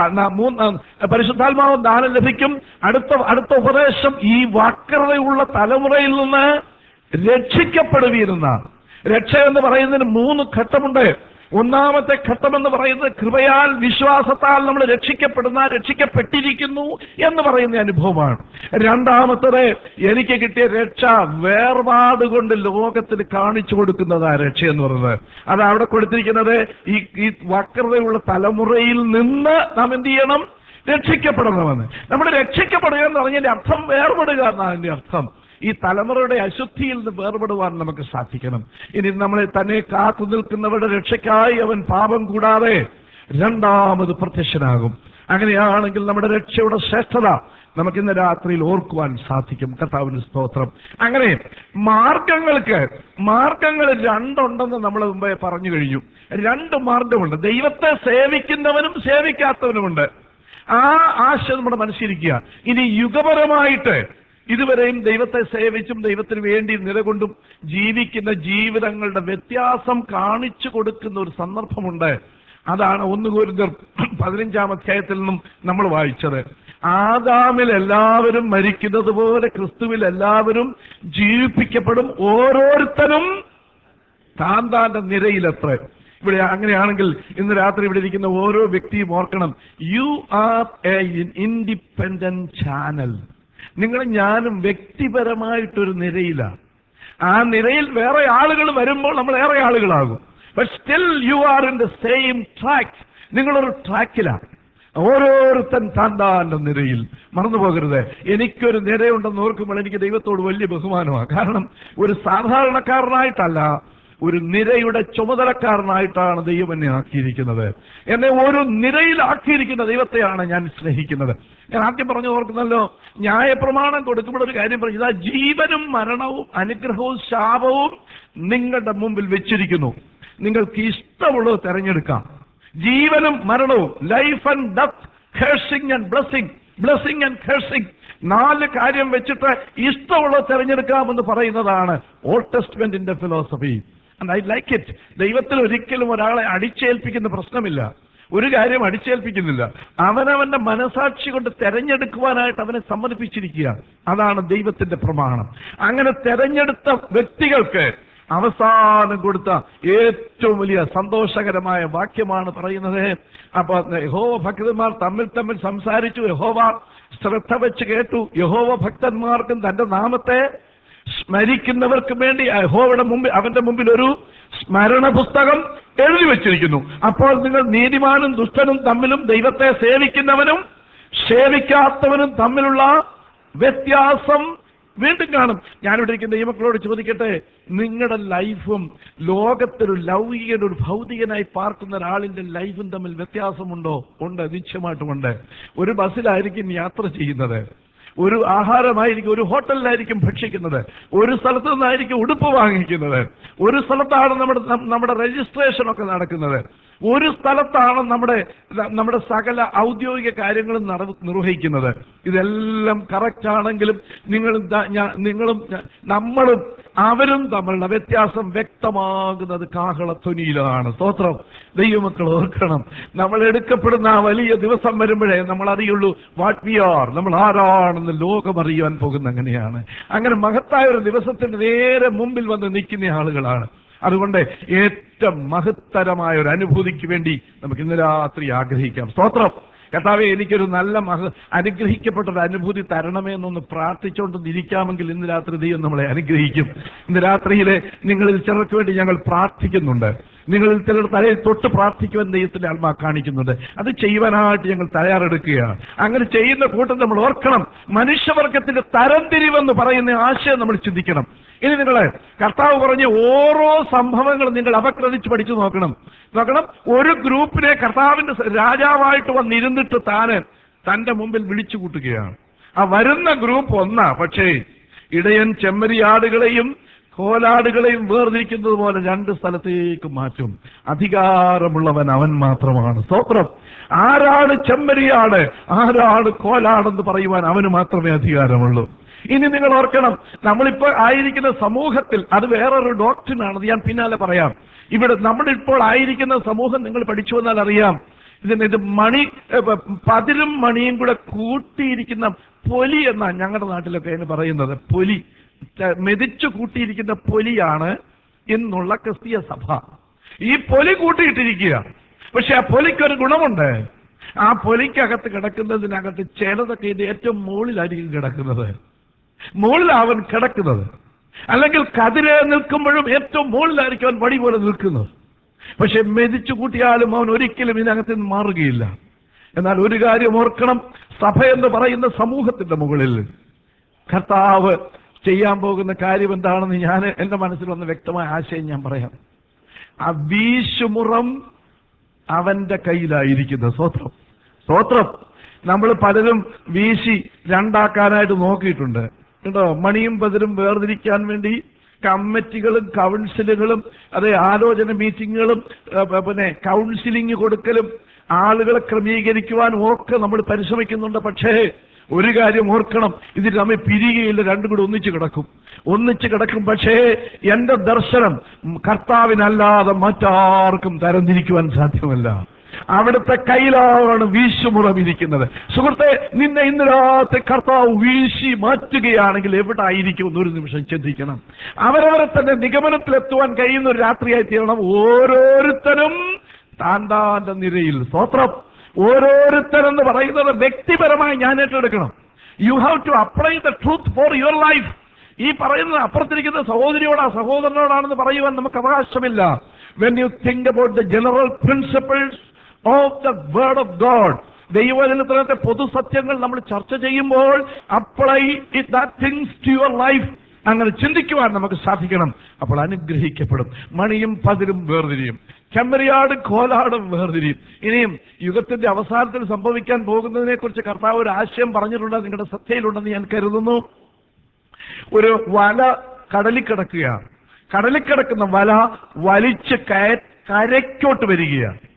പരിശുദ്ധാത്മാവ് ദാനം ലഭിക്കും അടുത്ത അടുത്ത ഉപദേശം ഈ വക്രതയുള്ള തലമുറയിൽ നിന്ന് രക്ഷിക്കപ്പെടുവീരുന്ന രക്ഷ എന്ന് പറയുന്നതിന് മൂന്ന് ഘട്ടമുണ്ട് ഒന്നാമത്തെ ഘട്ടം എന്ന് പറയുന്നത് കൃപയാൽ വിശ്വാസത്താൽ നമ്മൾ രക്ഷിക്കപ്പെടുന്ന രക്ഷിക്കപ്പെട്ടിരിക്കുന്നു എന്ന് പറയുന്ന അനുഭവമാണ് രണ്ടാമത്തത് എനിക്ക് കിട്ടിയ രക്ഷ വേർപാട് കൊണ്ട് ലോകത്തിന് കാണിച്ചു കൊടുക്കുന്നതാ രക്ഷ എന്ന് പറയുന്നത് അത് അവിടെ കൊടുത്തിരിക്കുന്നത് ഈ ഈ വക്രതയുള്ള തലമുറയിൽ നിന്ന് നാം എന്ത് ചെയ്യണം രക്ഷിക്കപ്പെടണമെന്ന് നമ്മൾ രക്ഷിക്കപ്പെടുക എന്ന് പറഞ്ഞതിന്റെ അർത്ഥം വേർപെടുക എന്നാണ് അതിന്റെ അർത്ഥം ഈ തലമുറയുടെ അശുദ്ധിയിൽ നിന്ന് വേർപെടുവാൻ നമുക്ക് സാധിക്കണം ഇനി നമ്മളെ തന്നെ കാത്തു നിൽക്കുന്നവരുടെ രക്ഷയ്ക്കായി അവൻ പാപം കൂടാതെ രണ്ടാമത് പ്രത്യക്ഷനാകും അങ്ങനെയാണെങ്കിൽ നമ്മുടെ രക്ഷയുടെ ശ്രേഷ്ഠത നമുക്ക് ഇന്ന് രാത്രിയിൽ ഓർക്കുവാൻ സാധിക്കും കർത്താവിന് സ്തോത്രം അങ്ങനെ മാർഗങ്ങൾക്ക് മാർഗങ്ങൾ രണ്ടുണ്ടെന്ന് നമ്മൾ മുമ്പേ പറഞ്ഞു കഴിഞ്ഞു രണ്ട് മാർഗമുണ്ട് ദൈവത്തെ സേവിക്കുന്നവനും സേവിക്കാത്തവനുമുണ്ട് ആ ആശയം നമ്മുടെ മനസ്സിലിരിക്കുക ഇനി യുഗപരമായിട്ട് ഇതുവരെയും ദൈവത്തെ സേവിച്ചും ദൈവത്തിന് വേണ്ടി നിലകൊണ്ടും ജീവിക്കുന്ന ജീവിതങ്ങളുടെ വ്യത്യാസം കാണിച്ചു കൊടുക്കുന്ന ഒരു സന്ദർഭമുണ്ട് അതാണ് ഒന്ന് കോരിന്തർ പതിനഞ്ചാം അധ്യായത്തിൽ നിന്നും നമ്മൾ വായിച്ചത് ആദാമിൽ എല്ലാവരും മരിക്കുന്നത് പോലെ ക്രിസ്തുവിൽ എല്ലാവരും ജീവിപ്പിക്കപ്പെടും ഓരോരുത്തരും താൻ താന്റെ നിരയിലെത്ര ഇവിടെ അങ്ങനെയാണെങ്കിൽ ഇന്ന് രാത്രി ഇവിടെ ഇരിക്കുന്ന ഓരോ വ്യക്തിയും ഓർക്കണം you are a independent channel നിങ്ങൾ ഞാനും വ്യക്തിപരമായിട്ടൊരു നിരയിലാണ് ആ നിരയിൽ വേറെ ആളുകൾ വരുമ്പോൾ നമ്മൾ ഏറെ ആളുകളാകും but still you are in the same track നിങ്ങളൊരു ട്രാക്കിലാണ് ഓരോരുത്തൻ താൻ താൻ്റെ നിരയിൽ മറന്നു പോകരുത് എനിക്കൊരു നിരയുണ്ടെന്ന് ഓർക്കുമ്പോൾ എനിക്ക് ദൈവത്തോട് വലിയ ബഹുമാനമാണ് കാരണം ഒരു സാധാരണക്കാരനായിട്ടല്ല ഒരു നിരയുടെ ചുമതലക്കാരനായിട്ടാണ് ദൈവം എന്നെ ആക്കിയിരിക്കുന്നത് എന്നെ ഒരു നിരയിലാക്കിയിരിക്കുന്ന ദൈവത്തെയാണ് ഞാൻ സ്നേഹിക്കുന്നത് ഞാൻ ആദ്യം പറഞ്ഞു ഓർക്കുന്നല്ലോ ന്യായപ്രമാണം കൊടുക്കുമ്പോൾ ഒരു കാര്യം പറഞ്ഞു ഇതാ ജീവനും മരണവും അനുഗ്രഹവും ശാപവും നിങ്ങളുടെ മുമ്പിൽ വെച്ചിരിക്കുന്നു നിങ്ങൾക്ക് ഇഷ്ടമുള്ളത് തെരഞ്ഞെടുക്കാം ജീവനും മരണവും life and death cursing and blessing blessing and cursing നാല് കാര്യം വെച്ചിട്ട് ഇഷ്ടമുള്ളത് തിരഞ്ഞെടുക്കാമെന്ന് പറയുന്നതാണ് ഓൾഡ് ടെസ്റ്റ്മെന്റിന്റെ philosophy and I like it ദൈവത്തിൽ ഒരിക്കലും ഒരാളെ അടിച്ചേൽപ്പിക്കുന്ന പ്രശ്നമില്ല ഒരു കാര്യം അടിച്ചേൽപ്പിക്കുന്നില്ല അവനവന്റെ മനസാക്ഷി കൊണ്ട് തെരഞ്ഞെടുക്കുവാനായിട്ട് അവനെ സമ്മതിപ്പിച്ചിരിക്കുക അതാണ് ദൈവത്തിന്റെ പ്രമാണം അങ്ങനെ തെരഞ്ഞെടുത്ത വ്യക്തികൾക്ക് അവസാനം കൊടുത്ത ഏറ്റവും വലിയ സന്തോഷകരമായ വാക്യമാണ് പറയുന്നത് അപ്പൊ യഹോവ ഭക്തന്മാർ തമ്മിൽ തമ്മിൽ സംസാരിച്ചു യഹോവ ശ്രദ്ധ വെച്ച് കേട്ടു യഹോവ ഭക്തന്മാർക്കും തന്റെ നാമത്തെ സ്മരിക്കുന്നവർക്കും വേണ്ടി യഹോവയുടെ മുമ്പിൽ അവന്റെ മുമ്പിൽ ഒരു സ്മരണ പുസ്തകം എഴുതി വെച്ചിരിക്കുന്നു അപ്പോൾ നിങ്ങൾ നീതിമാനും ദുഷ്ടനും തമ്മിലും ദൈവത്തെ സേവിക്കുന്നവനും സേവിക്കാത്തവനും തമ്മിലുള്ള വ്യത്യാസം വീണ്ടും കാണും ഞാനിവിടെ ഇരിക്കുന്ന ദൈവമക്കളോട് ചോദിക്കട്ടെ നിങ്ങളുടെ ലൈഫും ലോകത്തൊരു ലൗകികൻ ഒരു ഭൗതികനായി പാർക്കുന്ന ഒരാളിന്റെ ലൈഫും തമ്മിൽ വ്യത്യാസമുണ്ടോ ഉണ്ട് നിശ്ചയമായിട്ടുമുണ്ട് ഒരു ബസ്സിലായിരിക്കും യാത്ര ചെയ്യുന്നത് ഒരു ആഹാരമായിരിക്കും ഒരു ഹോട്ടലിലായിരിക്കും ഭക്ഷിക്കുന്നത് ഒരു സ്ഥലത്ത് നിന്നായിരിക്കും ഉടുപ്പ് വാങ്ങിക്കുന്നത് ഒരു സ്ഥലത്താണ് നമ്മുടെ നമ്മുടെ രജിസ്ട്രേഷൻ ഒക്കെ നടക്കുന്നത് ഒരു സ്ഥലത്താണ് നമ്മുടെ നമ്മുടെ സകല ഔദ്യോഗിക കാര്യങ്ങളും നട- നിർവഹിക്കുന്നത് ഇതെല്ലാം കറക്റ്റ് ആണെങ്കിലും നിങ്ങൾ നിങ്ങളും ഞാ- നമ്മളും അവരും തമ്മിലുള്ള വ്യത്യാസം വ്യക്തമാകുന്നത് കാഹളധ്വനിയിലാണ് സ്തോത്രം ദൈവമക്കൾ ഓർക്കണം നമ്മൾ എടുക്കപ്പെടുന്ന ആ വലിയ ദിവസം വരുമ്പോഴേ നമ്മൾ അറിയുള്ളൂ വാട്ട് വി ആർ നമ്മൾ ആരാണെന്ന് ലോകം അറിയാൻ പോകുന്ന അങ്ങനെയാണ് അങ്ങനെ മഹത്തായ ഒരു ദിവസത്തിന്റെ നേരെ മുമ്പിൽ വന്ന് നിൽക്കുന്ന ആളുകളാണ് അതുകൊണ്ട് ഏറ്റവും മഹത്തരമായ ഒരു അനുഭൂതിക്ക് വേണ്ടി നമുക്ക് ഇന്ന് രാത്രി ആഗ്രഹിക്കാം സ്തോത്രം കർത്താവെ എനിക്കൊരു നല്ല മഹ അനുഗ്രഹിക്കപ്പെട്ട ഒരു അനുഭൂതി തരണമേ എന്നൊന്ന് പ്രാർത്ഥിച്ചുകൊണ്ട് ഇരിക്കാമെങ്കിൽ ഇന്ന് രാത്രി ദൈവം നമ്മളെ അനുഗ്രഹിക്കും ഇന്ന് രാത്രിയിലെ നിങ്ങളിൽ ചിലർക്ക് വേണ്ടി ഞങ്ങൾ പ്രാർത്ഥിക്കുന്നുണ്ട് നിങ്ങളിൽ ചിലർ തലയിൽ തൊട്ട് പ്രാർത്ഥിക്കുവാൻ ദൈവത്തിന്റെ ആത്മാ കാണിക്കുന്നുണ്ട് അത് ചെയ്യുവാനായിട്ട് ഞങ്ങൾ തയ്യാറെടുക്കുകയാണ് അങ്ങനെ ചെയ്യുന്ന കൂട്ടം നമ്മൾ ഓർക്കണം മനുഷ്യവർഗത്തിന്റെ തരംതിരിവെന്ന് പറയുന്ന ആശയം നമ്മൾ ചിന്തിക്കണം ഇനി നിങ്ങൾ കർത്താവ് പറഞ്ഞ ഓരോ സംഭവങ്ങളും നിങ്ങൾ അപക്രമിച്ച് പഠിച്ചു നോക്കണം നോക്കണം ഒരു ഗ്രൂപ്പിനെ കർത്താവിന്റെ സ- രാജാവായിട്ട് വന്നിരുന്നിട്ട് താന് തന്റെ മുമ്പിൽ വിളിച്ചു കൂട്ടുകയാണ് ആ വരുന്ന ഗ്രൂപ്പ് ഒന്നാ പക്ഷേ ഇടയൻ ചെമ്മരിയാടുകളെയും കോലാടുകളെയും വേർതിരിക്കുന്നത് പോലെ രണ്ട് സ്ഥലത്തേക്ക് മാറ്റും അധികാരമുള്ളവൻ അവൻ മാത്രമാണ് സ്തോത്രം ആരാണ് ചെമ്മരിയാട് ആരാണ് കോലാടെന്ന് പറയുവാൻ അവന് മാത്രമേ അധികാരമുള്ളൂ ഇനി നിങ്ങൾ ഓർക്കണം നമ്മളിപ്പോ ആയിരിക്കുന്ന സമൂഹത്തിൽ അത് വേറൊരു ഡോക്ടറിനാണ് അത് ഞാൻ പിന്നാലെ പറയാം ഇവിടെ നമ്മളിപ്പോൾ ആയിരിക്കുന്ന സമൂഹം നിങ്ങൾ പഠിച്ചു വന്നാൽ അറിയാം ഇതിന് ഇത് മണി ഏ, പ- പതിരും മണിയും കൂടെ കൂട്ടിയിരിക്കുന്ന പൊലി എന്നാ ഞങ്ങളുടെ നാട്ടിലൊക്കെ അതിന് പറയുന്നത് പൊലി ത- മെതിച്ചു കൂട്ടിയിരിക്കുന്ന പൊലിയാണ് ഇന്നുള്ള ക്രിസ്തീയ സഭ ഈ പൊലി കൂട്ടിയിട്ടിരിക്കുക പക്ഷെ ആ പൊലിക്കൊരു ഗുണമുണ്ട് ആ പൊലിക്കകത്ത് കിടക്കുന്നതിനകത്ത് ചിലതൊക്കെ ഇത് ഏറ്റവും മുകളിലായിരിക്കും കിടക്കുന്നത് മുകളിലാണ് അവൻ കിടക്കുന്നത് അല്ലെങ്കിൽ കതിരെ നിൽക്കുമ്പോഴും ഏറ്റവും മുകളിലായിരിക്കും അവൻ വടി പോലെ നിൽക്കുന്നത് പക്ഷെ മെതിച്ചു കൂട്ടിയാലും അവൻ ഒരിക്കലും ഇതിനകത്ത് നിന്ന് മാറുകയില്ല എന്നാൽ ഒരു കാര്യം ഓർക്കണം സഭ എന്ന് പറയുന്ന സമൂഹത്തിന്റെ മുകളിൽ കർത്താവ് ചെയ്യാൻ പോകുന്ന കാര്യം എന്താണെന്ന് ഞാൻ എന്റെ മനസ്സിൽ വന്ന വ്യക്തമായ ആശയം ഞാൻ പറയാം ആ വീശുമുറം അവന്റെ കയ്യിലായിരിക്കുന്നത് സ്വത്രം സ്വത്രം നമ്മൾ പലരും വീശി രണ്ടാക്കാനായിട്ട് നോക്കിയിട്ടുണ്ട് കേട്ടോ മണിയും പതിരും വേർതിരിക്കാൻ വേണ്ടി കമ്മിറ്റികളും കൗൺസിലുകളും അതെ ആലോചന മീറ്റിങ്ങുകളും ഏ, പ- പിന്നെ കൗൺസിലിംഗ് കൊടുക്കലും ആളുകളെ ക്രമീകരിക്കുവാനും ഒക്കെ നമ്മൾ പരിശ്രമിക്കുന്നുണ്ട് പക്ഷേ ഒരു കാര്യം ഓർക്കണം ഇതിൽ നമ്മെ പിരികയില്ല രണ്ടും കൂടി ഒന്നിച്ച് കിടക്കും ഒന്നിച്ച് കിടക്കും പക്ഷേ എന്റെ ദർശനം ഉം, കർത്താവിനല്ലാതെ മറ്റാർക്കും തരംതിരിക്കുവാൻ സാധ്യമല്ല അവിടുത്തെ കയ്യിലാണ് വീശുമുറം ഇരിക്കുന്നത് സുഹൃത്തെ നിന്നെ ഇന്ന് രാത്രി കർത്താവ് വീശി മാറ്റുകയാണെങ്കിൽ എവിടെ ആയിരിക്കും എന്നൊരു നിമിഷം ചിന്തിക്കണം അവരവരെ തന്നെ നിഗമനത്തിലെത്തുവാൻ കഴിയുന്ന ഒരു രാത്രിയായി തീരണം ഓരോരുത്തരും താൻ താന്റെ നിരയിൽ സ്തോത്രം ഓരോരുത്തരെന്ന് പറയുന്നത് വ്യക്തിപരമായി ഞാൻ ഏറ്റെടുക്കണം you have to apply the truth for your life ഈ പറയുന്നത് അപ്പുറത്തിരിക്കുന്ന സഹോദരിയോടാ സഹോദരനോടാണെന്ന് പറയുവാൻ നമുക്ക് അവകാശമില്ല when you think about the general principles of the word of God ദൈവജനത്തിനകത്തെ പൊതുസത്യങ്ങൾ നമ്മൾ ചർച്ച ചെയ്യുമ്പോൾ apply that things to your life അങ്ങനെ ചിന്തിക്കുവാൻ നമുക്ക് സാധിക്കണം അപ്പോൾ അനുഗ്രഹിക്കപ്പെടും മണിയും പതിരും വേർതിരിയും ചെമ്മരിയാടും കോലാടും വേർതിരിയും ഇനിയും യുഗത്തിന്റെ അവസാനത്തിൽ സംഭവിക്കാൻ പോകുന്നതിനെ കുറിച്ച് കർത്താവ് ഒരു ആശയം പറഞ്ഞിട്ടുണ്ട് നിങ്ങളുടെ ശ്രദ്ധയിലുണ്ടെന്ന് ഞാൻ കരുതുന്നു ഒരു വല കടലിൽ കിടക്കുകയാണ് കടലിൽ കിടക്കുന്ന വല വലിച്ച് കയ കരയ്ക്കോട്ട് വരികയാണ്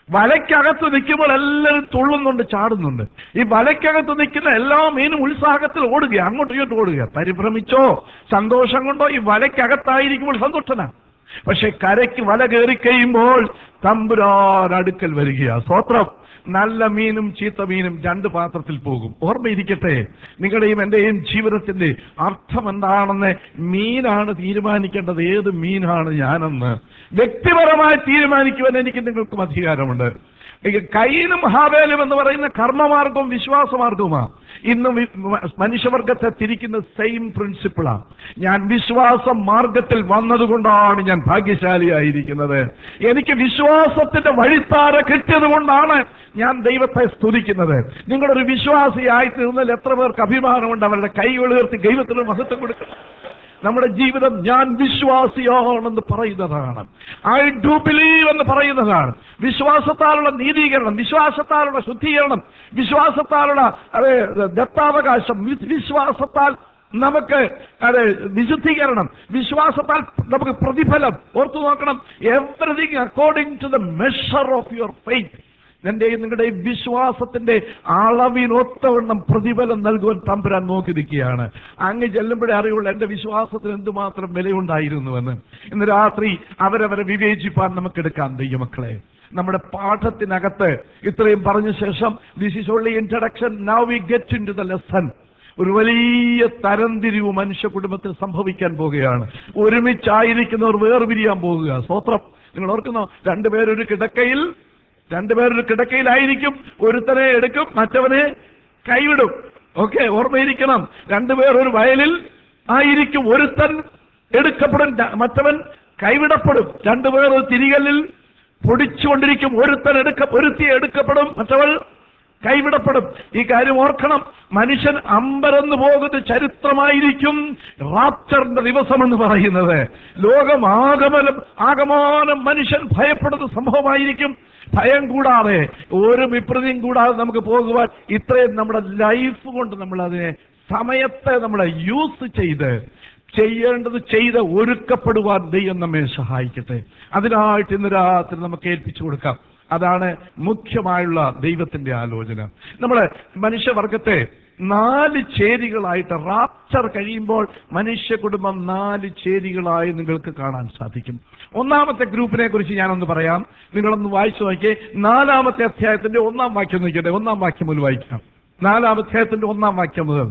വലയ്ക്കകത്ത് നിൽക്കുമ്പോൾ എല്ലാവരും തുള്ളുന്നുണ്ട് ചാടുന്നുണ്ട് ഈ വലയ്ക്കകത്ത് നിൽക്കുന്ന എല്ലാ മീനും ഉത്സാഹത്തിൽ ഓടുക അങ്ങോട്ടും ഇങ്ങോട്ടും ഓടുക പരിഭ്രമിച്ചോ സന്തോഷം കൊണ്ടോ ഈ വലയ്ക്കകത്തായിരിക്കുമ്പോൾ സന്തുഷ്ടനാണ് പക്ഷെ കരയ്ക്ക് വല കയറി കഴിയുമ്പോൾ തമ്പുരാൻ അടുക്കൽ വരികയാ സ്തോത്രം നല്ല മീനും ചീത്ത മീനും രണ്ട് പാത്രത്തിൽ പോകും ഓർമ്മയിരിക്കട്ടെ നിങ്ങളുടെയും എന്റെയും ജീവിതത്തിന്റെ അർത്ഥം എന്താണെന്ന് മീനാണ് തീരുമാനിക്കേണ്ടത് ഏത് മീനാണ് ഞാനെന്ന് വ്യക്തിപരമായി തീരുമാനിക്കുവാൻ എനിക്ക് നിങ്ങൾക്കും അധികാരമുണ്ട് ഈ കൈനും ഹാവേലും എന്ന് പറയുന്ന കർമ്മമാർഗവും വിശ്വാസമാർഗവുമാണ് ഇന്നും വി- മനുഷ്യവർഗത്തെ തിരിക്കുന്ന സെയിം പ്രിൻസിപ്പിളാണ് ഞാൻ വിശ്വാസ മാർഗത്തിൽ വന്നതുകൊണ്ടാണ് ഞാൻ ഭാഗ്യശാലിയായിരിക്കുന്നത് എനിക്ക് വിശ്വാസത്തിന്റെ വഴിത്താര കിട്ടിയത് കൊണ്ടാണ് ഞാൻ ദൈവത്തെ സ്തുതിക്കുന്നത് നിങ്ങളൊരു വിശ്വാസിയായി തീർന്നതിൽ എത്ര പേർക്ക് അഭിമാനമുണ്ട് അവരുടെ കൈകൾ ഉയർത്തി ദൈവത്തിന് മഹത്വം കൊടുക്കണം നമ്മുടെ ജീവിതം ഞാൻ വിശ്വാസിയാണെന്ന് പറയുന്നതാണ് ഐ ഡു ബിലീവ് എന്ന് പറയുന്നതാണ് വിശ്വാസത്താലുള്ള നീതീകരണം വിശ്വാസത്താലുള്ള ശുദ്ധീകരണം വിശ്വാസത്താലുള്ള അതെ ദത്താവകാശം വി- വിശ്വാസത്താൽ നമുക്ക് അതെ വിശുദ്ധീകരണം വിശ്വാസത്താൽ നമുക്ക് പ്രതിഫലം ഓർത്തു നോക്കണം everything according to the measure of your faith എന്റെയും നിങ്ങളുടെയും വിശ്വാസത്തിന്റെ അളവിനൊത്തവണ്ണം പ്രതിഫലം നൽകുവാൻ തമ്പുരാൻ നോക്കി നിൽക്കുകയാണ് അങ്ങ് ചെല്ലുമ്പോഴേ അറിയുള്ളൂ എന്റെ വിശ്വാസത്തിന് എന്തുമാത്രം വിലയുണ്ടായിരുന്നുവെന്ന് ഇന്ന് രാത്രി അവരവരെ വിവേചിപ്പാൻ നമുക്ക് എടുക്കാം ദൈവമക്കളെ നമ്മുടെ പാഠത്തിനകത്ത് ഇത്രയും പറഞ്ഞ ശേഷം this is only introduction now we get into the lesson ഒരു വലിയ തരംതിരിവ് മനുഷ്യ കുടുംബത്തിൽ സംഭവിക്കാൻ പോവുകയാണ് ഒരുമിച്ചായിരിക്കുന്നവർ വേർപിരിയാൻ പോകുക സ്തോത്രം നിങ്ങൾ ഓർക്കുന്നോ രണ്ടുപേരൊരു കിടക്കയിൽ രണ്ടുപേരൊരു കിടക്കയിലായിരിക്കും ഒരുത്തനെ എടുക്കും മറ്റവനെ കൈവിടും ഓക്കെ ഓർമ്മയിരിക്കണം രണ്ടുപേർ ഒരു വയലിൽ ആയിരിക്കും ഒരുത്തൻ എടുക്കപ്പെടും ര- മറ്റവൻ കൈവിടപ്പെടും രണ്ടുപേർ ഒരു തിരികല്ലിൽ പൊടിച്ചുകൊണ്ടിരിക്കും ഒരുത്തൻ എടുക്ക ഒരുത്തി എടുക്കപ്പെടും മറ്റവൾ കൈവിടപ്പെടും ഈ കാര്യം ഓർക്കണം മനുഷ്യൻ അമ്പരന്ന് പോകുന്ന ചരിത്രമായിരിക്കും റാപ്ചറിന്റെ ദിവസം എന്ന് പറയുന്നത് ലോകം ആഗമനം ആഗമാനം മനുഷ്യൻ ഭയപ്പെടുന്ന സംഭവമായിരിക്കും ഭയം കൂടാതെ ഒരു വിപ്രതിയും കൂടാതെ നമുക്ക് പോകുവാൻ ഇത്രയും നമ്മുടെ ലൈഫ് കൊണ്ട് നമ്മൾ അതിനെ സമയത്തെ നമ്മൾ യൂസ് ചെയ്ത് ചെയ്യേണ്ടത് ചെയ്ത് ഒരുക്കപ്പെടുവാൻ ദൈവം നമ്മെ സഹായിക്കട്ടെ അതിനായിട്ട് ഇന്ന് രാത്രി നമുക്ക് ഏൽപ്പിച്ചു കൊടുക്കാം അതാണ് മുഖ്യമായുള്ള ദൈവത്തിന്റെ ആലോചന നമ്മള് മനുഷ്യവർഗത്തെ നാല് ചേരികളായിട്ട് റാപ്ചർ കഴിയുമ്പോൾ മനുഷ്യ കുടുംബം നാല് ചേരികളായി നിങ്ങൾക്ക് കാണാൻ സാധിക്കും ഒന്നാമത്തെ ഗ്രൂപ്പിനെ കുറിച്ച് ഞാനൊന്ന് പറയാം നിങ്ങളൊന്ന് വായിച്ചു നോക്കിയേ നാലാമത്തെ അധ്യായത്തിന്റെ ഒന്നാം വാക്യം നോക്കിയട്ടെ ഒന്നാം വാക്യം മുതൽ വായിക്കാം നാലാം അധ്യായത്തിന്റെ ഒന്നാം വാക്യം മുതൽ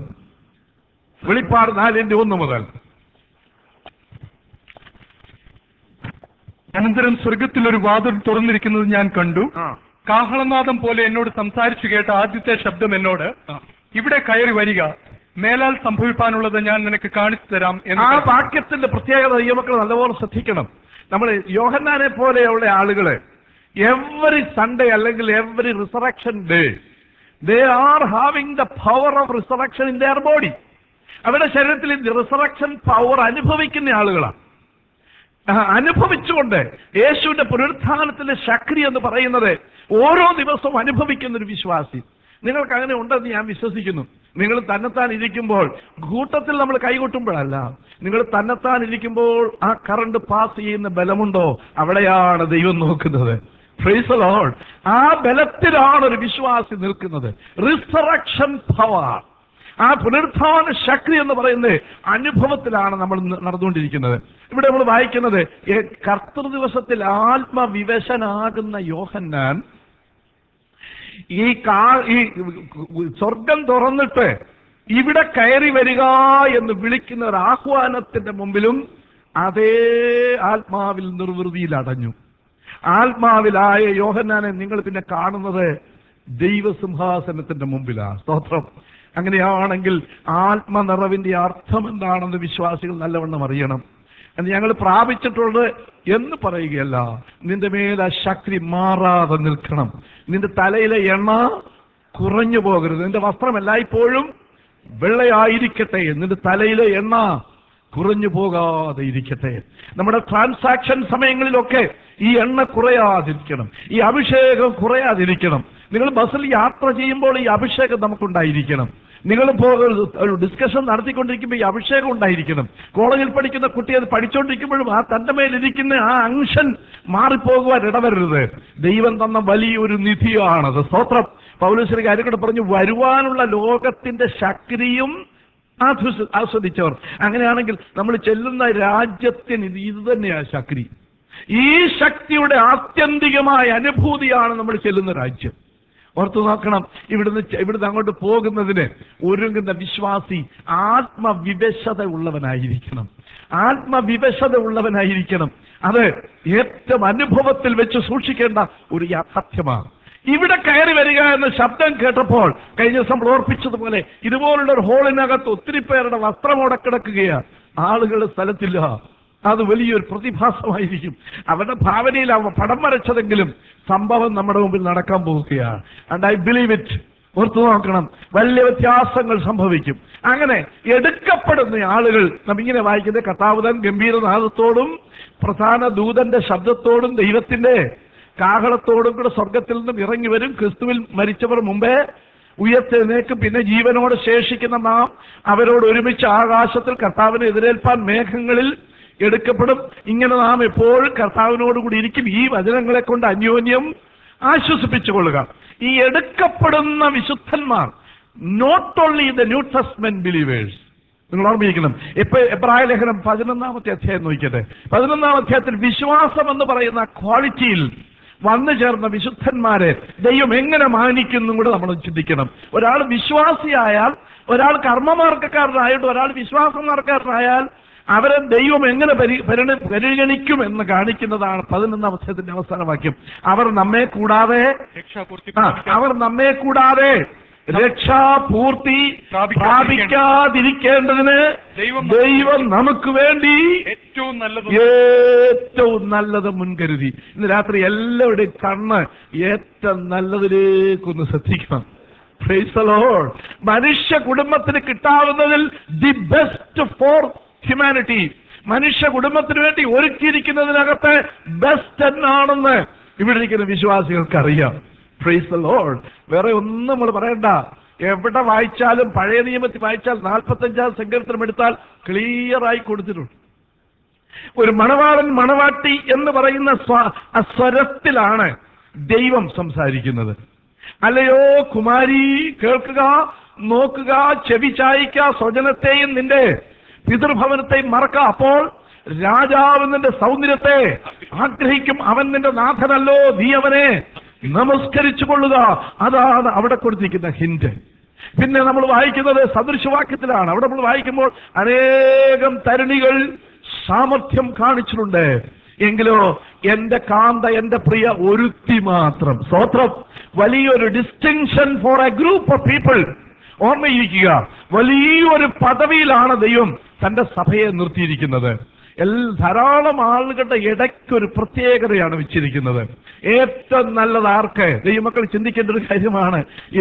വെളിപ്പാട് നാലിന്റെ ഒന്ന് മുതൽ അനന്തരം സ്വർഗത്തിൽ ഒരു വാതിൽ തുറന്നിരിക്കുന്നത് ഞാൻ കണ്ടു ആ കാഹളനാദം പോലെ എന്നോട് സംസാരിച്ചു കേട്ട ആദ്യത്തെ ശബ്ദം എന്നോട് ഇവിടെ കയറി വരിക മേലാൽ സംഭവിക്കാനുള്ളത് ഞാൻ നിനക്ക് കാണിച്ചു തരാം എന്ന് ആ പറഞ്ഞു. വാക്യത്തിന്റെ പ്രത്യേകത ദൈവമക്കൾ നല്ലപോലെ ശ്രദ്ധിക്കണം നമ്മൾ യോഹന്നാനെ പോലെയുള്ള ആളുകള് എവറി സൺഡേ അല്ലെങ്കിൽ every resurrection day they are having the power of resurrection in their body അവരുടെ ശരീരത്തിൽ റിസറക്ഷൻ പവർ അനുഭവിക്കുന്ന ആളുകളാണ് ആ, അനുഭവിച്ചുകൊണ്ട് യേശുവിന്റെ പുനരുത്ഥാനത്തിന്റെ ശക്തി എന്ന് പറയുന്നത് ഓരോ ദിവസവും അനുഭവിക്കുന്ന ഒരു വിശ്വാസി നിങ്ങൾക്ക് അങ്ങനെ ഉണ്ടെന്ന് ഞാൻ വിശ്വസിക്കുന്നു നിങ്ങൾ തന്നെത്താൻ ഇരിക്കുമ്പോൾ കൂട്ടത്തിൽ നമ്മൾ കൈകൊട്ടുമ്പോഴല്ല നിങ്ങൾ തന്നെത്താൻ ഇരിക്കുമ്പോൾ ആ കറണ്ട് പാസ് ചെയ്യുന്ന ബലമുണ്ടോ അവിടെയാണ് ദൈവം നോക്കുന്നത് Praise the Lord. ആ ബലത്തിലാണ് ഒരു വിശ്വാസി നിൽക്കുന്നത് റിസറക്ഷൻ പവർ ആ പുനരുത്ഥാന ശക്തി എന്ന് പറയുന്നത് അനുഭവത്തിലാണ് നമ്മൾ ഇന്ന് നടന്നുകൊണ്ടിരിക്കുന്നത് ഇവിടെ നമ്മൾ വായിക്കുന്നത് ഏ, കർത്തൃ ദിവസത്തിൽ ആത്മവിവശനാകുന്ന യോഹന്നാൻ ഈ കാ ഈ സ്വർഗം തുറന്നിട്ട് ഇവിടെ കയറി വരിക എന്ന് വിളിക്കുന്ന ഒരു ആഹ്വാനത്തിന്റെ മുമ്പിലും അതേ ആത്മാവിൽ നിർവൃതിയിൽ അടഞ്ഞു ആത്മാവിലായ യോഹന്നാനെ നിങ്ങൾ പിന്നെ കാണുന്നത് ദൈവസിംഹാസനത്തിന്റെ മുമ്പിലാണ് സ്തോത്രം അങ്ങനെയാണെങ്കിൽ ആത്മനിറവിന്റെ അർത്ഥം എന്താണെന്ന് വിശ്വാസികൾ നല്ലവണ്ണം അറിയണം എന്ന് ഞങ്ങൾ പ്രാപിച്ചിട്ടുള്ളത് എന്ന് പറയുകയല്ല നിന്റെ മേൽ ആ ശക്തി മാറാതെ നിൽക്കണം നിന്റെ തലയിലെ എണ്ണ കുറഞ്ഞു പോകരുത് നിന്റെ വസ്ത്രം എല്ലായ്പ്പോഴും വെള്ളയായിരിക്കട്ടെ നിന്റെ തലയിലെ എണ്ണ കുറഞ്ഞു പോകാതെ ഇരിക്കട്ടെ നമ്മുടെ ട്രാൻസാക്ഷൻ സമയങ്ങളിലൊക്കെ ഈ എണ്ണ കുറയാതിരിക്കണം ഈ അഭിഷേകം കുറയാതിരിക്കണം നിങ്ങൾ ബസ്സിൽ യാത്ര ചെയ്യുമ്പോൾ ഈ അഭിഷേകം നമുക്കുണ്ടായിരിക്കണം നിങ്ങൾ ഒരു ഡിസ്കഷൻ നടത്തിക്കൊണ്ടിരിക്കുമ്പോൾ ഈ അഭിഷേകം ഉണ്ടായിരിക്കണം കോളേജിൽ പഠിക്കുന്ന കുട്ടി അത് പഠിച്ചുകൊണ്ടിരിക്കുമ്പോഴും ആ തന്റെ മേലിരിക്കുന്ന ആ അംശൻ മാറിപ്പോകുവാൻ ഇടവരരുത് ദൈവം തന്ന വലിയൊരു നിധിയാണത് സ്തോത്രം പൗലശ്രീ കാര്യം കൂടെ പറഞ്ഞു വരുവാനുള്ള ലോകത്തിന്റെ ശക്തിയും ആസ്വ- ആസ്വദിച്ചവർ അങ്ങനെയാണെങ്കിൽ നമ്മൾ ചെല്ലുന്ന രാജ്യത്തിന് ഇത് ഇത് തന്നെയാ ശക്തി ഈ ശക്തിയുടെ ആത്യന്തികമായ അനുഭൂതിയാണ് നമ്മൾ ചെല്ലുന്ന രാജ്യം ഓർത്തു നോക്കണം ഇവിടുന്ന് ചെ- ഇവിടുന്ന് അങ്ങോട്ട് പോകുന്നതിന് ഒരുങ്ങുന്ന വിശ്വാസി ആത്മവിവശത ഉള്ളവനായിരിക്കണം ആത്മവിവശത ഉള്ളവനായിരിക്കണം അത് ഏറ്റവും അനുഭവത്തിൽ വെച്ച് സൂക്ഷിക്കേണ്ട ഒരു യാഥാർത്ഥ്യമാണ് ഇവിടെ കയറി വരിക എന്ന ശബ്ദം കേട്ടപ്പോൾ കഴിഞ്ഞ ദിവസം നമ്മൾ ഓർപ്പിച്ചതുപോലെ ഇതുപോലുള്ള ഒരു ഹോളിനകത്ത് ഒത്തിരി പേരുടെ വസ്ത്രമോടെ കിടക്കുകയാണ് ആളുകളുടെ സ്ഥലത്തില്ല അത് വലിയൊരു പ്രതിഭാസമായിരിക്കും അവരുടെ ഭാവനയിൽ അവ പടം വരച്ചതെങ്കിലും സംഭവം നമ്മുടെ മുമ്പിൽ നടക്കാൻ പോവുകയാണ് ആൻഡ് ഐ ബിലീവ് ഇറ്റ് ഓർത്തു നോക്കണം വലിയ വ്യത്യാസങ്ങൾ സംഭവിക്കും അങ്ങനെ എടുക്കപ്പെടുന്ന ആളുകൾ നമ്മിങ്ങനെ വായിക്കുന്നത് കഥാവുതൻ ഗംഭീരനാഥത്തോടും പ്രധാന ദൂതന്റെ ശബ്ദത്തോടും ദൈവത്തിന്റെ കാഹളത്തോടും കൂടെ സ്വർഗത്തിൽ നിന്നും ഇറങ്ങി വരും ക്രിസ്തുവിൽ മരിച്ചവർ മുമ്പേ ഉയർത്തെഴുന്നേക്കും പിന്നെ ജീവനോട് ശേഷിക്കുന്ന നാം അവരോട് ഒരുമിച്ച് ആകാശത്തിൽ കർത്താവിനെ എതിരേൽപ്പാൻ മേഘങ്ങളിൽ എടുക്കപ്പെടും ഇങ്ങനെ നാം എപ്പോഴും കർത്താവിനോട് കൂടി ഇരിക്കും ഈ വചനങ്ങളെ കൊണ്ട് അന്യോന്യം ആശ്വസിപ്പിച്ചു കൊള്ളുക ഈ എടുക്കപ്പെടുന്ന വിശുദ്ധന്മാർ not only the New Testament believers നിങ്ങൾ ഓർമ്മിക്കണം ഇപ്പൊ എബ്രായ ലേഖനം പതിനൊന്നാമത്തെ അധ്യായം നോക്കിയത് പതിനൊന്നാം അധ്യായത്തിൽ വിശ്വാസം എന്ന് പറയുന്ന ക്വാളിറ്റിയിൽ വന്നു ചേർന്ന വിശുദ്ധന്മാരെ ദൈവം എങ്ങനെ മാനിക്കുന്നു കൂടെ നമ്മൾ ചിന്തിക്കണം ഒരാൾ വിശ്വാസിയായാൽ ഒരാൾ കർമ്മമാർഗക്കാരനായിട്ട് ഒരാൾ വിശ്വാസമാർഗക്കാരനായാൽ അവരെ ദൈവം എങ്ങനെ പരി പരിണ- പരിഗണിക്കും എന്ന് കാണിക്കുന്നതാണ് പതിനൊന്നാം അധ്യായത്തിന്റെ അവസാന വാക്യം അവർ നമ്മെ കൂടാതെ രക്ഷാപൂർത്തി ആ, അവർ നമ്മെ കൂടാതെ രക്ഷാപൂർത്തി പ്രാപിക്കാതിരിക്കേണ്ടതിന് ദൈവം ദൈവം നമുക്ക് വേണ്ടി ഏറ്റവും നല്ലത് ഏറ്റവും നല്ലത് മുൻകരുതി ഇന്ന് രാത്രി എല്ലാവരുടെയും കണ്ണ് ഏറ്റവും നല്ലതിലേക്കൊന്ന് ശ്രദ്ധിക്കണം Praise the Lord. മനുഷ്യ കുടുംബത്തിന് കിട്ടാവുന്നതിൽ ദി ബെസ്റ്റ് ഫോർ ഹ്യൂമാനിറ്റി മനുഷ്യ കുടുംബത്തിന് വേണ്ടി ഒരുക്കിയിരിക്കുന്നതിനകത്ത് ബെസ്റ്റ് എന്നാണെന്ന് ഇവിടെ ഇരിക്കുന്ന വിശ്വാസികൾക്ക് അറിയാം പ്രൈസ് ദ ലോഡ് വേറെ ഒന്നും നമ്മൾ പറയണ്ട എവിടെ വായിച്ചാലും പഴയ നിയമത്തിൽ വായിച്ചാൽ നാൽപ്പത്തഞ്ചാം സങ്കീർത്തനം എടുത്താൽ ക്ലിയർ ആയി കൊടുത്തിട്ടുണ്ട് ഒരു മണവാളൻ മണവാട്ടി എന്ന് പറയുന്ന സ്വ- ആ സ്വരത്തിലാണ് ദൈവം സംസാരിക്കുന്നത് അല്ലയോ കുമാരി കേൾക്കുക നോക്കുക ചെവി ചായ്ക്ക സ്വജനത്തെയും നിന്റെ പിതൃഭവനത്തെയും മറക്ക അപ്പോൾ രാജാവ് നിന്റെ സൗന്ദര്യത്തെ ആഗ്രഹിക്കും അവൻ നിന്റെ നാഥനല്ലോ നീ അവനെ നമസ്കരിച്ചു കൊള്ളുക അതാണ് അവിടെ കൊടുത്തിരിക്കുന്ന ഹിന്റ് പിന്നെ നമ്മൾ വായിക്കുന്നത് സദൃശവാക്യത്തിലാണ് അവിടെ നമ്മൾ വായിക്കുമ്പോൾ അനേകം തരുണികൾ സാമർഥ്യം കാണിച്ചിട്ടുണ്ട് എങ്കിലോ എന്റെ കാന്ത എന്റെ പ്രിയ ഒരുത്തി മാത്രം സ്വത്രം വലിയൊരു distinction for a group of people ഓർമ്മയിരിക്കുക വലിയൊരു പദവിയിലാണ് ദൈവം തന്റെ സഭയെ നിർത്തിയിരിക്കുന്നത് എൽ- ധാരാളം ആളുകളുടെ ഇടയ്ക്ക് ഒരു പ്രത്യേകതയാണ് വെച്ചിരിക്കുന്നത് ഏറ്റവും നല്ലത് ആർക്ക് ദൈവമക്കൾ ചിന്തിക്കേണ്ട ഒരു കാര്യമാണ്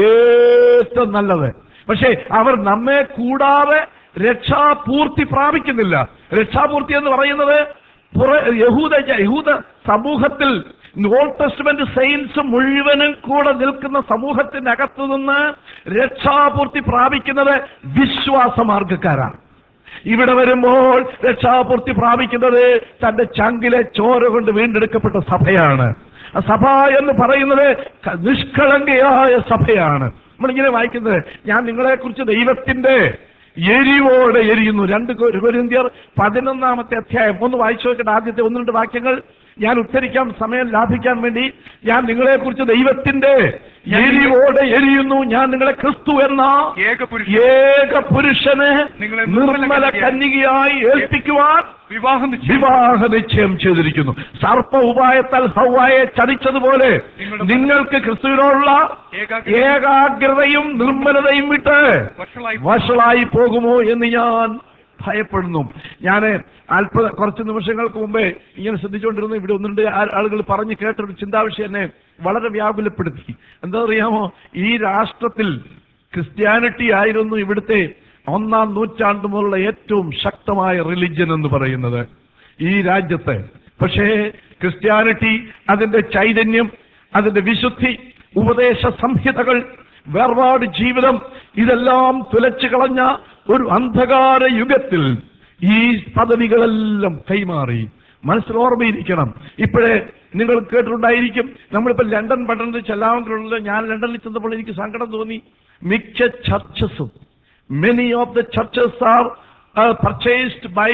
ഏറ്റവും നല്ലത് പക്ഷേ അവർ നമ്മെ കൂടാതെ രക്ഷാപൂർത്തി പ്രാപിക്കുന്നില്ല രക്ഷാപൂർത്തി എന്ന് പറയുന്നത് പുറ- യഹൂദ യഹൂദ സമൂഹത്തിൽ ഓൾഡ് ടെസ്റ്റ്മെന്റ് സയൻസ് മുഴുവനും കൂടെ നിൽക്കുന്ന സമൂഹത്തിനകത്തു നിന്ന് രക്ഷാപൂർത്തി പ്രാപിക്കുന്നത് വിശ്വാസമാർഗക്കാരാണ് ഇവിടെ വരുമ്പോൾ രക്ഷാപൂർത്തി പ്രാപിക്കുന്നത് തന്റെ ചങ്കിലെ ചോര കൊണ്ട് വീണ്ടെടുക്കപ്പെട്ട സഭയാണ് ആ സഭ എന്ന് പറയുന്നത് ക- നിഷ്കളങ്കയായ സഭയാണ് നമ്മളിങ്ങനെ വായിക്കുന്നത് ഞാൻ നിങ്ങളെക്കുറിച്ച് ദൈവത്തിന്റെ എരിവോടെ എരിയുന്നു രണ്ട് കൊരിന്ത്യർ പതിനൊന്നാമത്തെ അധ്യായം ഒന്ന് വായിച്ചു നോക്കട്ടെ ആദ്യത്തെ ഒന്ന് രണ്ട് വാക്യങ്ങൾ ഞാൻ ഉദ്ധരിക്കാൻ സമയം ലാഭിക്കാൻ വേണ്ടി ഞാൻ നിങ്ങളെക്കുറിച്ച് ദൈവത്തിന്റെ എരിവോടെ എരിയുന്നു ഞാൻ നിങ്ങളെ ക്രിസ്തു എന്ന ഏക പുരുഷൻ ഏക പുരുഷനെ നിങ്ങളെ നിർമ്മല കന്യകയായി ഏൽപ്പിക്കുവാൻ വിവാഹം നിശ്ചയിച്ചു. വിവാഹ നിശ്ചയം ചെയ്തിരിക്കുന്നു സർപ്പ ഉപായത്താൽ ഹൗവായെ ചതിച്ചതുപോലെ നിങ്ങളുടെ നിങ്ങൾക്ക് ക്രിസ്തുവിനോടുള്ള ഏകാഗ്രത ഏകാഗ്രതയും നിർമ്മലതയും വിട്ട് വഷളായി വഷളായി പോകുമോ എന്ന് ഞാൻ ഭയപ്പെടുന്നു ഞാൻ അല്പ കുറച്ച് നിമിഷങ്ങൾക്ക് മുമ്പേ ഇങ്ങനെ ശ്രദ്ധിച്ചുകൊണ്ടിരുന്നു ഇവിടെ ഒന്നുണ്ട് ആളുകൾ പറഞ്ഞു കേട്ടൊരു ചിന്താവിഷയം എന്നെ വളരെ വ്യാകുലപ്പെടുത്തി എന്താ അറിയാമോ ഈ രാഷ്ട്രത്തിൽ ക്രിസ്ത്യാനിറ്റി ആയിരുന്നു ഇവിടുത്തെ ഒന്നാം നൂറ്റാണ്ട് മുതലുള്ള ഏറ്റവും ശക്തമായ റിലിജ്യൻ എന്ന് പറയുന്നത് ഈ രാജ്യത്ത് പക്ഷേ ക്രിസ്ത്യാനിറ്റി അതിന്റെ ചൈതന്യം അതിന്റെ വിശുദ്ധി ഉപദേശ സംഹിതകൾ വേർപാട് ജീവിതം ഇതെല്ലാം തുലച്ചു കളഞ്ഞ ഒരു അന്ധകാര യുഗത്തിൽ ഈ പദവികളെല്ലാം കൈമാറി മനസ്സിൽ ഓർമ്മയിരിക്കണം ഇപ്പോഴേ നിങ്ങൾ കേട്ടിട്ടുണ്ടായിരിക്കും നമ്മളിപ്പോ ലണ്ടൻ പട്ടണത്തിൽ ചെല്ലാമെങ്കിലുള്ള ഞാൻ ലണ്ടനിൽ ചെന്നപ്പോൾ എനിക്ക് സങ്കടം തോന്നി മിക്ക ചർച്ചസും many of the churches are purchased by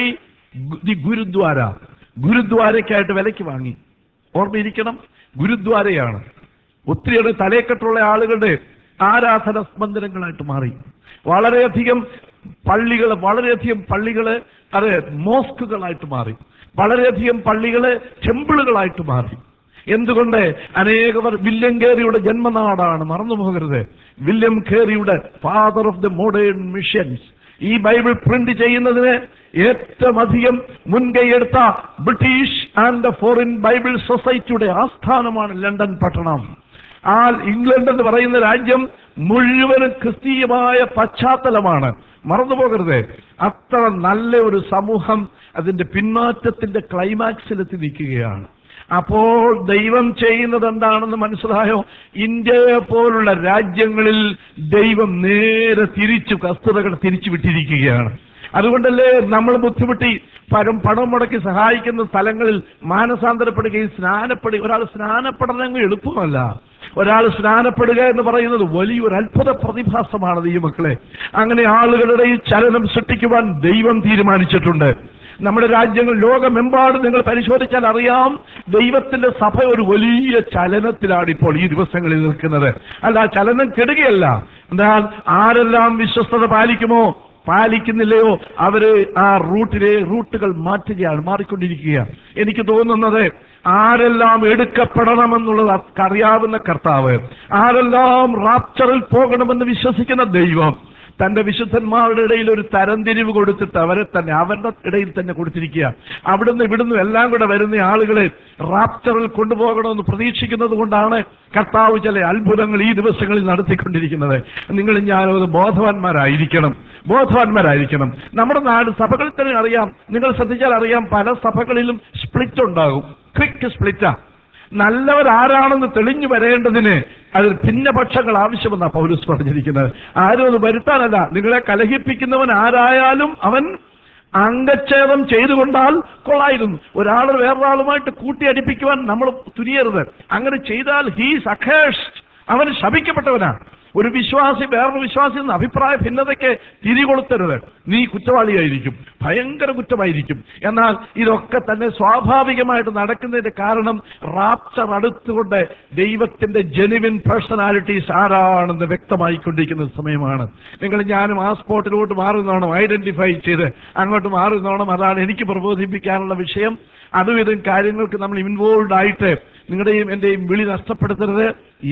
the gurdwara ഗുരുദ്വാരയ്ക്കായിട്ട് വിലയ്ക്ക് വാങ്ങി ഓർമ്മയിരിക്കണം ഗുരുദ്വാരയാണ് ഒത്തിരിയേറെ തലയെക്കെട്ടുള്ള ആളുകളുടെ ആരാധന സ്പന്ദനങ്ങളായിട്ട് മാറി വളരെയധികം പള്ളികൾ വളരെയധികം പള്ളികള് അത് മോസ്കുകളായിട്ട് മാറി വളരെയധികം പള്ളികള് ടെമ്പിളുകളായിട്ട് മാറി എന്തുകൊണ്ട് അനേകവർ വില്യം കേറിയുടെ ജന്മനാടാണ് മറന്നു പോകരുത് വില്യം കേറിയുടെ father of the modern missions ഈ ബൈബിൾ പ്രിന്റ് ചെയ്യുന്നതിന് ഏറ്റവും അധികം മുൻകൈയെടുത്ത ബ്രിട്ടീഷ് ആൻഡ് ഫോറിൻ ബൈബിൾ സൊസൈറ്റിയുടെ ആസ്ഥാനമാണ് ലണ്ടൻ പട്ടണം ആ ഇംഗ്ലണ്ട് എന്ന് പറയുന്ന രാജ്യം മുഴുവനും ക്രിസ്തീയമായ പശ്ചാത്തലമാണ് മറന്നുപോകരുത് അത്ര നല്ല ഒരു സമൂഹം അതിന്റെ പിന്മാറ്റത്തിന്റെ ക്ലൈമാക്സിലെത്തി നിൽക്കുകയാണ് അപ്പോൾ ദൈവം ചെയ്യുന്നത് എന്താണെന്ന് മനസ്സിലായോ ഇന്ത്യയെ പോലുള്ള രാജ്യങ്ങളിൽ ദൈവം നേരെ തിരിച്ചു കസ്തുതകൾ തിരിച്ചു വിട്ടിരിക്കുകയാണ് അതുകൊണ്ടല്ലേ നമ്മൾ ബുദ്ധിമുട്ടി പരം പണം മുടക്കി സഹായിക്കുന്ന സ്ഥലങ്ങളിൽ മാനസാന്തരപ്പെടുകയും സ്നാനപ്പെടുകയും ഒരാൾ സ്നാനപ്പെടണമെങ്കിൽ എളുപ്പമല്ല ഒരാൾ സ്നാനപ്പെടുക എന്ന് പറയുന്നത് വലിയൊരു അത്ഭുത പ്രതിഭാസമാണ് ദൈവമക്കളെ അങ്ങനെ ആളുകളുടെ ഈ ചലനം സൃഷ്ടിക്കുവാൻ ദൈവം തീരുമാനിച്ചിട്ടുണ്ട് നമ്മുടെ രാജ്യങ്ങൾ ലോകമെമ്പാടും നിങ്ങൾ പരിശോധിച്ചാൽ അറിയാം ദൈവത്തിന്റെ സഭ ഒരു വലിയ ചലനത്തിലാണ് ഇപ്പോൾ ഈ ദിവസങ്ങളിൽ നിൽക്കുന്നത് അല്ല ആ ചലനം കെടുകയല്ല എന്നാൽ ആരെല്ലാം വിശ്വസ്തത പാലിക്കുമോ പാലിക്കുന്നില്ലയോ അവര് ആ റൂട്ടിലെ റൂട്ടുകൾ മാറ്റുകയാണ് മാറിക്കൊണ്ടിരിക്കുകയാണ് എനിക്ക് തോന്നുന്നത് ആരെല്ലാം എടുക്കപ്പെടണമെന്നുള്ളത് അറിയാവുന്ന കർത്താവ് ആരെല്ലാം റാപ്ചറിൽ പോകണമെന്ന് വിശ്വസിക്കുന്ന ദൈവം തന്റെ വിശുദ്ധന്മാരുടെ ഇടയിൽ ഒരു തരംതിരിവ് കൊടുത്തിട്ട് അവരെ തന്നെ അവരുടെ ഇടയിൽ തന്നെ കൊടുത്തിരിക്കുക അവിടുന്ന് ഇവിടുന്ന് എല്ലാം കൂടെ വരുന്ന ആളുകളെ റാപ്ചറിൽ കൊണ്ടുപോകണമെന്ന് പ്രതീക്ഷിക്കുന്നത് കൊണ്ടാണ് കർത്താവ് ചില അത്ഭുതങ്ങൾ ഈ ദിവസങ്ങളിൽ നടത്തിക്കൊണ്ടിരിക്കുന്നത് നിങ്ങൾ ഞാനത് ബോധവാന്മാരായിരിക്കണം ബോധവാന്മാരായിരിക്കണം നമ്മുടെ നാട് സഭകളിൽ തന്നെ അറിയാം നിങ്ങൾ ശ്രദ്ധിച്ചാൽ അറിയാം പല സഭകളിലും സ്പ്ലിറ്റ് ഉണ്ടാകും ക്വിക്ക് സ്പ്ലിറ്റാ നല്ലവരാരാണെന്ന് തെളിഞ്ഞു വരേണ്ടതിന് അതിൽ ഭിന്നപക്ഷങ്ങൾ ആവശ്യമെന്നാണ് പൗലൂസ് പറഞ്ഞിരിക്കുന്നത് ആരും അത് വരുത്താനല്ല നിങ്ങളെ കലഹിപ്പിക്കുന്നവൻ ആരായാലും അവൻ അംഗച്ഛേദം ചെയ്തുകൊണ്ടാൽ കൊള്ളായിരുന്നു ഒരാൾ വേറൊരാളുമായിട്ട് കൂട്ടിയടിപ്പിക്കുവാൻ നമ്മൾ തുനിയരുത് അങ്ങനെ ചെയ്താൽ ഹീസ് അഖേഷ്ഡ് അവൻ ശപിക്കപ്പെട്ടവനാണ് ഒരു വിശ്വാസി വേറൊരു വിശ്വാസി എന്ന അഭിപ്രായ ഭിന്നതയ്ക്ക് തിരികൊളുത്തരുത് നീ കുറ്റവാളിയായിരിക്കും ഭയങ്കര കുറ്റമായിരിക്കും എന്നാൽ ഇതൊക്കെ തന്നെ സ്വാഭാവികമായിട്ട് നടക്കുന്നതിന്റെ കാരണം റാപ്ചർ അടുത്തുകൊണ്ട് ദൈവത്തിന്റെ ജെനുവിൻ പേഴ്സണാലിറ്റീസ് ആരാണെന്ന് വ്യക്തമായിക്കൊണ്ടിരിക്കുന്ന സമയമാണ് നിങ്ങൾ ഞാനും ആ സ്പോട്ടിലോട്ട് മാറുന്നോണം ഐഡന്റിഫൈ ചെയ്ത് അങ്ങോട്ട് മാറുന്നോണം അതാണ് എനിക്ക് പ്രബോധിപ്പിക്കാനുള്ള വിഷയം അതും ഇതും കാര്യങ്ങൾക്ക് നമ്മൾ ഇൻവോൾവ് ആയിട്ട് നിങ്ങളുടെയും എന്റെയും വിളി നഷ്ടപ്പെടുത്തരുത്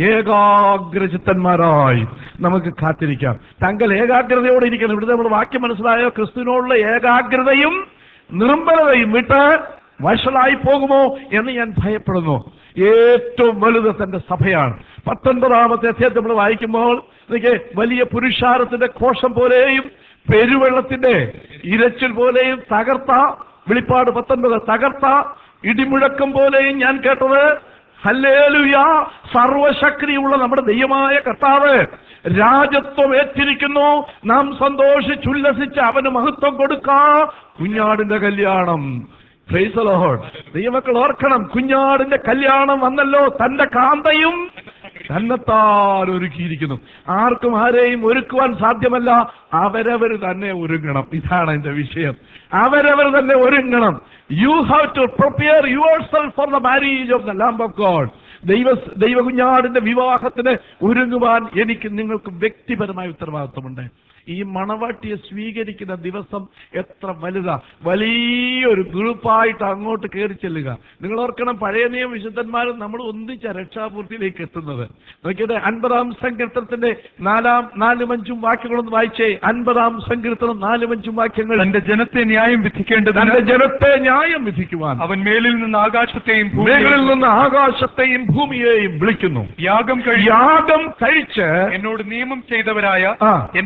ഏകാഗ്രചിത്തന്മാരായി നമുക്ക് കാത്തിരിക്കാം താങ്കൾ ഏകാഗ്രതയോടെ ഇരിക്കണം ഇവിടുത്തെ നമ്മൾ വാക്യം മനസ്സിലായോ ക്രിസ്തുവിനോടുള്ള ഏകാഗ്രതയും നിർമ്മലതയും വിട്ട് വഷളായി പോകുമോ എന്ന് ഞാൻ ഭയപ്പെടുന്നു ഏറ്റവും വലുത് തന്റെ സഭയാണ് പത്തൊൻപതാമത്തെ അധ്യായം നമ്മൾ വായിക്കുമ്പോൾ എനിക്ക് വലിയ പുരുഷാരത്തിന്റെ കോഷം പോലെയും പെരുവെള്ളത്തിന്റെ ഇരച്ചിൽ പോലെയും തകർത്ത വെളിപ്പാട് പത്തൊൻപത് തകർത്ത ഇടിമുഴക്കം പോലെയും ഞാൻ കേട്ടത് ഹല്ലേലുയ സർവശക്തിയുള്ള നമ്മുടെ ദൈവമായ കർത്താവ് രാജത്വം ഏറ്റിരിക്കുന്നു നാം സന്തോഷിച്ചുല്ലസിച്ച് അവന് മഹത്വം കൊടുക്കാ കുഞ്ഞാടിന്റെ കല്യാണം Praise the Lord. ദൈവമക്കൾ ഓർക്കണം കുഞ്ഞാടിന്റെ കല്യാണം വന്നല്ലോ തന്റെ കാന്തയും തന്നെത്താൻ ഒരുക്കിയിരിക്കുന്നു ആർക്കും ആരെയും ഒരുക്കുവാൻ സാധ്യമല്ല അവരവർ തന്നെ ഒരുങ്ങണം ഇതാണ് എന്റെ വിഷയം അവരവർ തന്നെ ഒരുങ്ങണം you have to prepare yourself for the marriage of the lamb of God ദൈവ ദൈവകുഞ്ഞാടിന്റെ വിവാഹത്തിന് ഒരുങ്ങുവാൻ എനിക്ക് നിങ്ങൾക്ക് വ്യക്തിപരമായ ഉത്തരവാദിത്വമുണ്ട് ഈ മണവാട്ടിയെ സ്വീകരിക്കുന്ന ദിവസം എത്ര വലുതാ വലിയൊരു ഗ്രൂപ്പായിട്ട് അങ്ങോട്ട് കയറി ചെല്ലുക നിങ്ങൾ ഓർക്കണം പഴയ നിയമ വിശുദ്ധന്മാരും നമ്മൾ ഒന്നിച്ച രക്ഷാപൂർത്തിയിലേക്ക് എത്തുന്നത് നോക്കിയത് അൻപതാം സങ്കീർത്തനത്തിന്റെ നാലാം നാലും അഞ്ചും വാക്യങ്ങളൊന്ന് വായിച്ചേ അൻപതാം സങ്കീർത്തനം നാലും അഞ്ചും വാക്യങ്ങൾ തന്റെ ജനത്തെ ന്യായം വിധിക്കേണ്ടതിന് തന്റെ ജനത്തെ ന്യായം വിധിക്കുവാൻ അവൻ മേലിൽ നിന്ന് ആകാശത്തെയും മേഘങ്ങളിൽ ഭൂമിയെയും നിന്ന് ആകാശത്തെയും ഭൂമിയെയും വിളിക്കുന്നു യാഗം കഴി യാഗം കഴിച്ച് എന്നോട് നിയമം ചെയ്തവരായ ആ. എന്റെ വിശുദ്ധന്മാരെ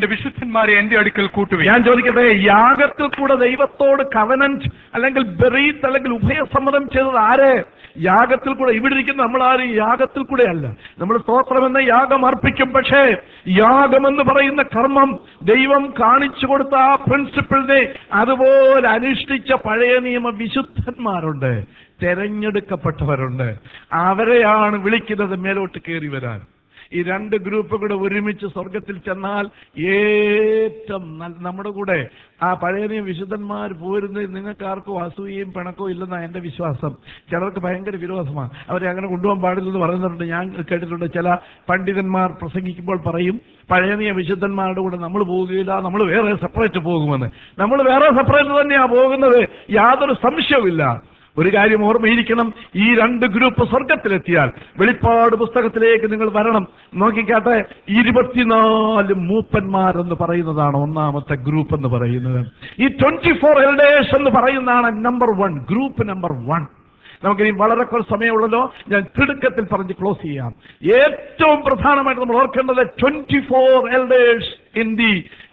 പുരുഷന്മാരെ എന്റെ അടുക്കൽ കൂട്ടുവേ ഞാൻ ചോദിക്കട്ടെ യാഗത്തിൽ കൂടെ ദൈവത്തോട് കവനന്റ് അല്ലെങ്കിൽ ബെറീത്ത് അല്ലെങ്കിൽ ഉഭയസമ്മതം ചെയ്തത് ആര് യാഗത്തിൽ കൂടെ ഇവിടെ ഇരിക്കുന്ന നമ്മളാരും യാഗത്തിൽ കൂടെ അല്ല നമ്മൾ സ്തോത്രം എന്ന യാഗം അർപ്പിക്കും പക്ഷേ യാഗമെന്ന് പറയുന്ന കർമ്മം ദൈവം കാണിച്ചു കൊടുത്ത ആ പ്രിൻസിപ്പിളിനെ അതുപോലെ അനുഷ്ഠിച്ച പഴയ നിയമ വിശുദ്ധന്മാരുണ്ട് തെരഞ്ഞെടുക്കപ്പെട്ടവരുണ്ട് അവരെയാണ് വിളിക്കുന്നത് മേലോട്ട് കയറി വരാൻ ഈ രണ്ട് ഗ്രൂപ്പ് കൂടെ ഒരുമിച്ച് സ്വർഗത്തിൽ ചെന്നാൽ ഏറ്റവും നല്ല നമ്മുടെ കൂടെ ആ പഴയ നിയമ വിശുദ്ധന്മാർ പോരുന്നത് നിങ്ങൾക്ക് ആർക്കും അസൂയയും പിണക്കവും ഇല്ലെന്നാണ് എൻ്റെ വിശ്വാസം ചിലർക്ക് ഭയങ്കര വിരോധമാണ് അവരെ അങ്ങനെ കൊണ്ടുപോകാൻ പാടില്ലെന്ന് പറയുന്നുണ്ട് ഞാൻ കേട്ടിട്ടുണ്ട് ചില പണ്ഡിതന്മാർ പ്രസംഗിക്കുമ്പോൾ പറയും പഴയ നിയമ വിശുദ്ധന്മാരുടെ കൂടെ നമ്മൾ പോവുകയില്ല നമ്മൾ വേറെ സെപ്പറേറ്റ് പോകുമെന്ന് നമ്മൾ വേറെ സെപ്പറേറ്റ് തന്നെയാണ് പോകുന്നത് യാതൊരു സംശയവുമില്ല ഒരു കാര്യം ഓർമ്മയിരിക്കണം ഈ രണ്ട് ഗ്രൂപ്പ് സ്വർഗത്തിലെത്തിയാൽ വെളിപ്പാട് പുസ്തകത്തിലേക്ക് നിങ്ങൾ വരണം നോക്കിക്കാട്ടെ ഇരുപത്തിനാല് മൂപ്പന്മാരെന്ന് പറയുന്നതാണ് ഒന്നാമത്തെ ഗ്രൂപ്പ് എന്ന് പറയുന്നത് ഈ ട്വന്റി ഫോർ എൽഡേഴ്സ് എന്ന് പറയുന്നതാണ് number one group number one നമുക്കിനി വളരെ കുറച്ച് സമയമുള്ളല്ലോ ഞാൻ തിടുക്കത്തിൽ പറഞ്ഞ് ക്ലോസ് ചെയ്യാം ഏറ്റവും പ്രധാനമായിട്ട് നമ്മൾ ഓർക്കേണ്ടത് twenty four elders in the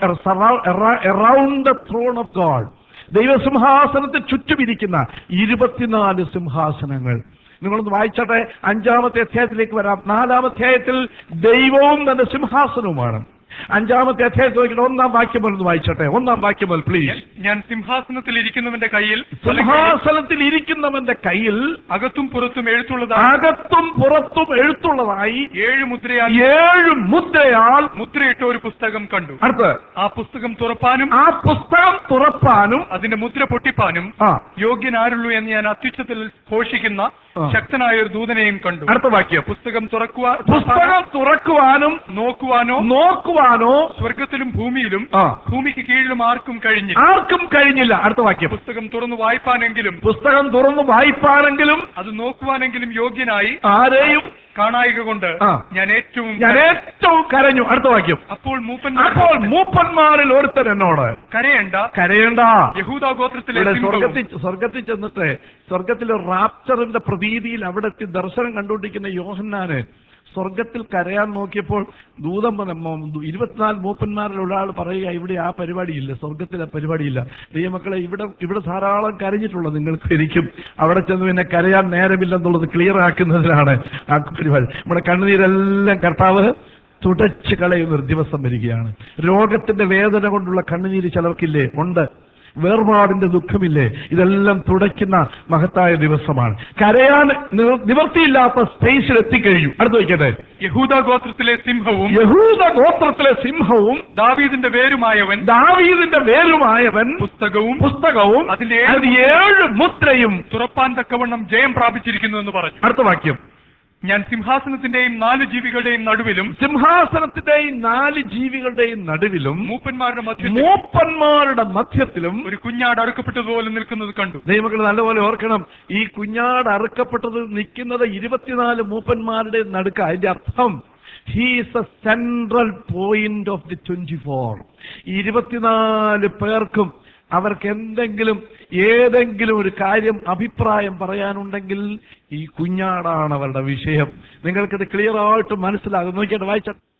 around the throne of God ദൈവസിംഹാസനത്തെ ചുറ്റുമിരിക്കുന്ന ഇരുപത്തിനാല് സിംഹാസനങ്ങൾ നിങ്ങളൊന്ന് വായിച്ചട്ടെ അഞ്ചാമത്തെ അധ്യായത്തിലേക്ക് വരാം നാലാമത്തെ അധ്യായത്തിൽ ദൈവവും തന്റെ സിംഹാസനവുമാണ് അഞ്ചാമത്തെ അധ്യായത്തിൽ നോക്കിയിട്ട് ഒന്നാം വാക്യം പോലെ ഒന്ന് വായിച്ചട്ടെ ഒന്നാം വാക്യം പോലെ പ്ലീസ് ഞാൻ സിംഹാസനത്തിൽ ഇരിക്കുന്നവന്റെ കയ്യിൽ സിംഹാസനത്തിൽ ഇരിക്കുന്നവന്റെ കയ്യിൽ അകത്തും പുറത്തും എഴുത്തുള്ളതായി അകത്തും പുറത്തും എഴുത്തുള്ളതായി ഏഴ് മുദ്രയാൽ ഏഴ് മുദ്രയാൽ മുദ്രയിട്ട ഒരു പുസ്തകം കണ്ടു അടുത്ത് ആ പുസ്തകം തുറപ്പാനും ആ പുസ്തകം തുറപ്പാനും അതിന്റെ മുദ്ര പൊട്ടിപ്പാനും ആ യോഗ്യനാരുള്ളൂ എന്ന് ഞാൻ അത്യുച്ചത്തിൽ ഘോഷിക്കുന്ന ആ. ശക്തനായ ഒരു ദൂതനെയും കണ്ടു അടുത്ത വാക്യം പുസ്തകം തുറക്കുവാൻ പുസ്തകം തുറക്കുവാനും നോക്കുവാനോ നോക്കുവാനോ സ്വർഗത്തിലും ഭൂമിയിലും ആ ഭൂമിക്ക് കീഴിലും ആർക്കും കഴിഞ്ഞില്ല ആർക്കും കഴിഞ്ഞില്ല അടുത്ത വാക്യം പുസ്തകം തുറന്നു വായിപ്പാനെങ്കിലും പുസ്തകം തുറന്നു വായിപ്പാണെങ്കിലും അത് നോക്കുവാനെങ്കിലും യോഗ്യനായി ആരെയും കാണായിക കൊണ്ട് ആ. ഞാൻ ഏറ്റവും ഞാൻ ഏറ്റവും കരഞ്ഞു അടുത്ത വാക്യം അപ്പോൾ മൂപ്പന്മാർ അപ്പോൾ മൂപ്പന്മാരിൽ ഒരുത്തൻ എന്നോട് കരയണ്ട കരയണ്ട യഹൂദ ഗോത്രത്തിലെ ഇവിടെ സിംഹവും സ്വർഗത്തിൽ സ്വർഗത്തിൽ ചെന്നിട്ട് സ്വർഗത്തിലെ റാപ്ചറിന്റെ പ്രതീതിയിൽ അവിടെ എത്തി ദർശനം കണ്ടുകൊണ്ടിരിക്കുന്ന യോഹന്നാന് സ്വർഗത്തിൽ കരയാൻ നോക്കിയപ്പോൾ ദൂതം വന്ന- മ- ഇരുപത്തിനാല് മൂപ്പന്മാരിൽ ഒരാൾ പറയുക ഇവിടെ ആ പരിപാടിയില്ല സ്വർഗത്തിൽ ആ പരിപാടിയില്ല ദൈവമക്കളെ ഇവിടെ ഇവിടെ ധാരാളം കരഞ്ഞിട്ടുള്ള നിങ്ങൾക്ക് എനിക്കും അവിടെ ചെന്ന് പിന്നെ കരയാൻ നേരമില്ലെന്നുള്ളത് ക്ലിയർ ആക്കുന്നതിനാണ് ആ പരിപാടി നമ്മുടെ കണ്ണുനീരെല്ലാം കർത്താവ് തുടച്ചു കളയുന്ന ഒരു ദിവസം വരികയാണ് രോഗത്തിന്റെ വേദന കൊണ്ടുള്ള കണ്ണുനീര് ചിലർക്കില്ലേ ഉണ്ട് വേർപാടിന്റെ ദുഃഖമില്ലേ ഇതെല്ലാം തുടയ്ക്കുന്ന മഹത്തായ ദിവസമാണ് കരയാൻ നിവ- നിവൃത്തിയില്ലാത്ത സ്പേസിൽ എത്തിക്കഴിഞ്ഞു അടുത്ത് വയ്ക്കട്ടെ യഹൂദ ഗോത്രത്തിലെ സിംഹവും യഹൂദ ഗോത്രത്തിലെ സിംഹവും ദാവീദിന്റെ വേരുമായവൻ ദാവീദിന്റെ വേരുമായവൻ പുസ്തകവും പുസ്തകവും അതിന്റെ ഏഴ് അതിന്റെ ഏഴ് മുദ്രയും തുറപ്പാൻ തക്കവണ്ണം ജയം പ്രാപിച്ചിരിക്കുന്നു എന്ന് പറഞ്ഞു അടുത്ത വാക്യം ഞാൻ സിംഹാസനത്തിന്റെയും നാല് ജീവികളുടെയും നടുവിലും സിംഹാസനത്തിന്റെയും നാല് ജീവികളുടെയും നടുവിലും മൂപ്പന്മാരുടെ മധ്യത്തിൽ മൂപ്പന്മാരുടെ മധ്യത്തിലും ഒരു കുഞ്ഞാട് അറുക്കപ്പെട്ടതുപോലെ നിൽക്കുന്നത് കണ്ടു ദൈവമക്കൾ നല്ലപോലെ ഓർക്കണം ഈ കുഞ്ഞാട് അറുക്കപ്പെട്ടത് നിൽക്കുന്നത് ഇരുപത്തിനാല് മൂപ്പന്മാരുടെ നടുക്ക അതിന്റെ അർത്ഥം he's a central point of the twenty four ഇരുപത്തിനാല് പേർക്കും അവർക്ക് എന്തെങ്കിലും ഏതെങ്കിലും ഒരു കാര്യം അഭിപ്രായം പറയാനുണ്ടെങ്കിൽ ഈ കുഞ്ഞാടാണ് അവരുടെ വിഷയം നിങ്ങൾക്കിത് ക്ലിയർ ആയിട്ട് മനസ്സിലാകും നോക്കിയിട്ട് വായിച്ച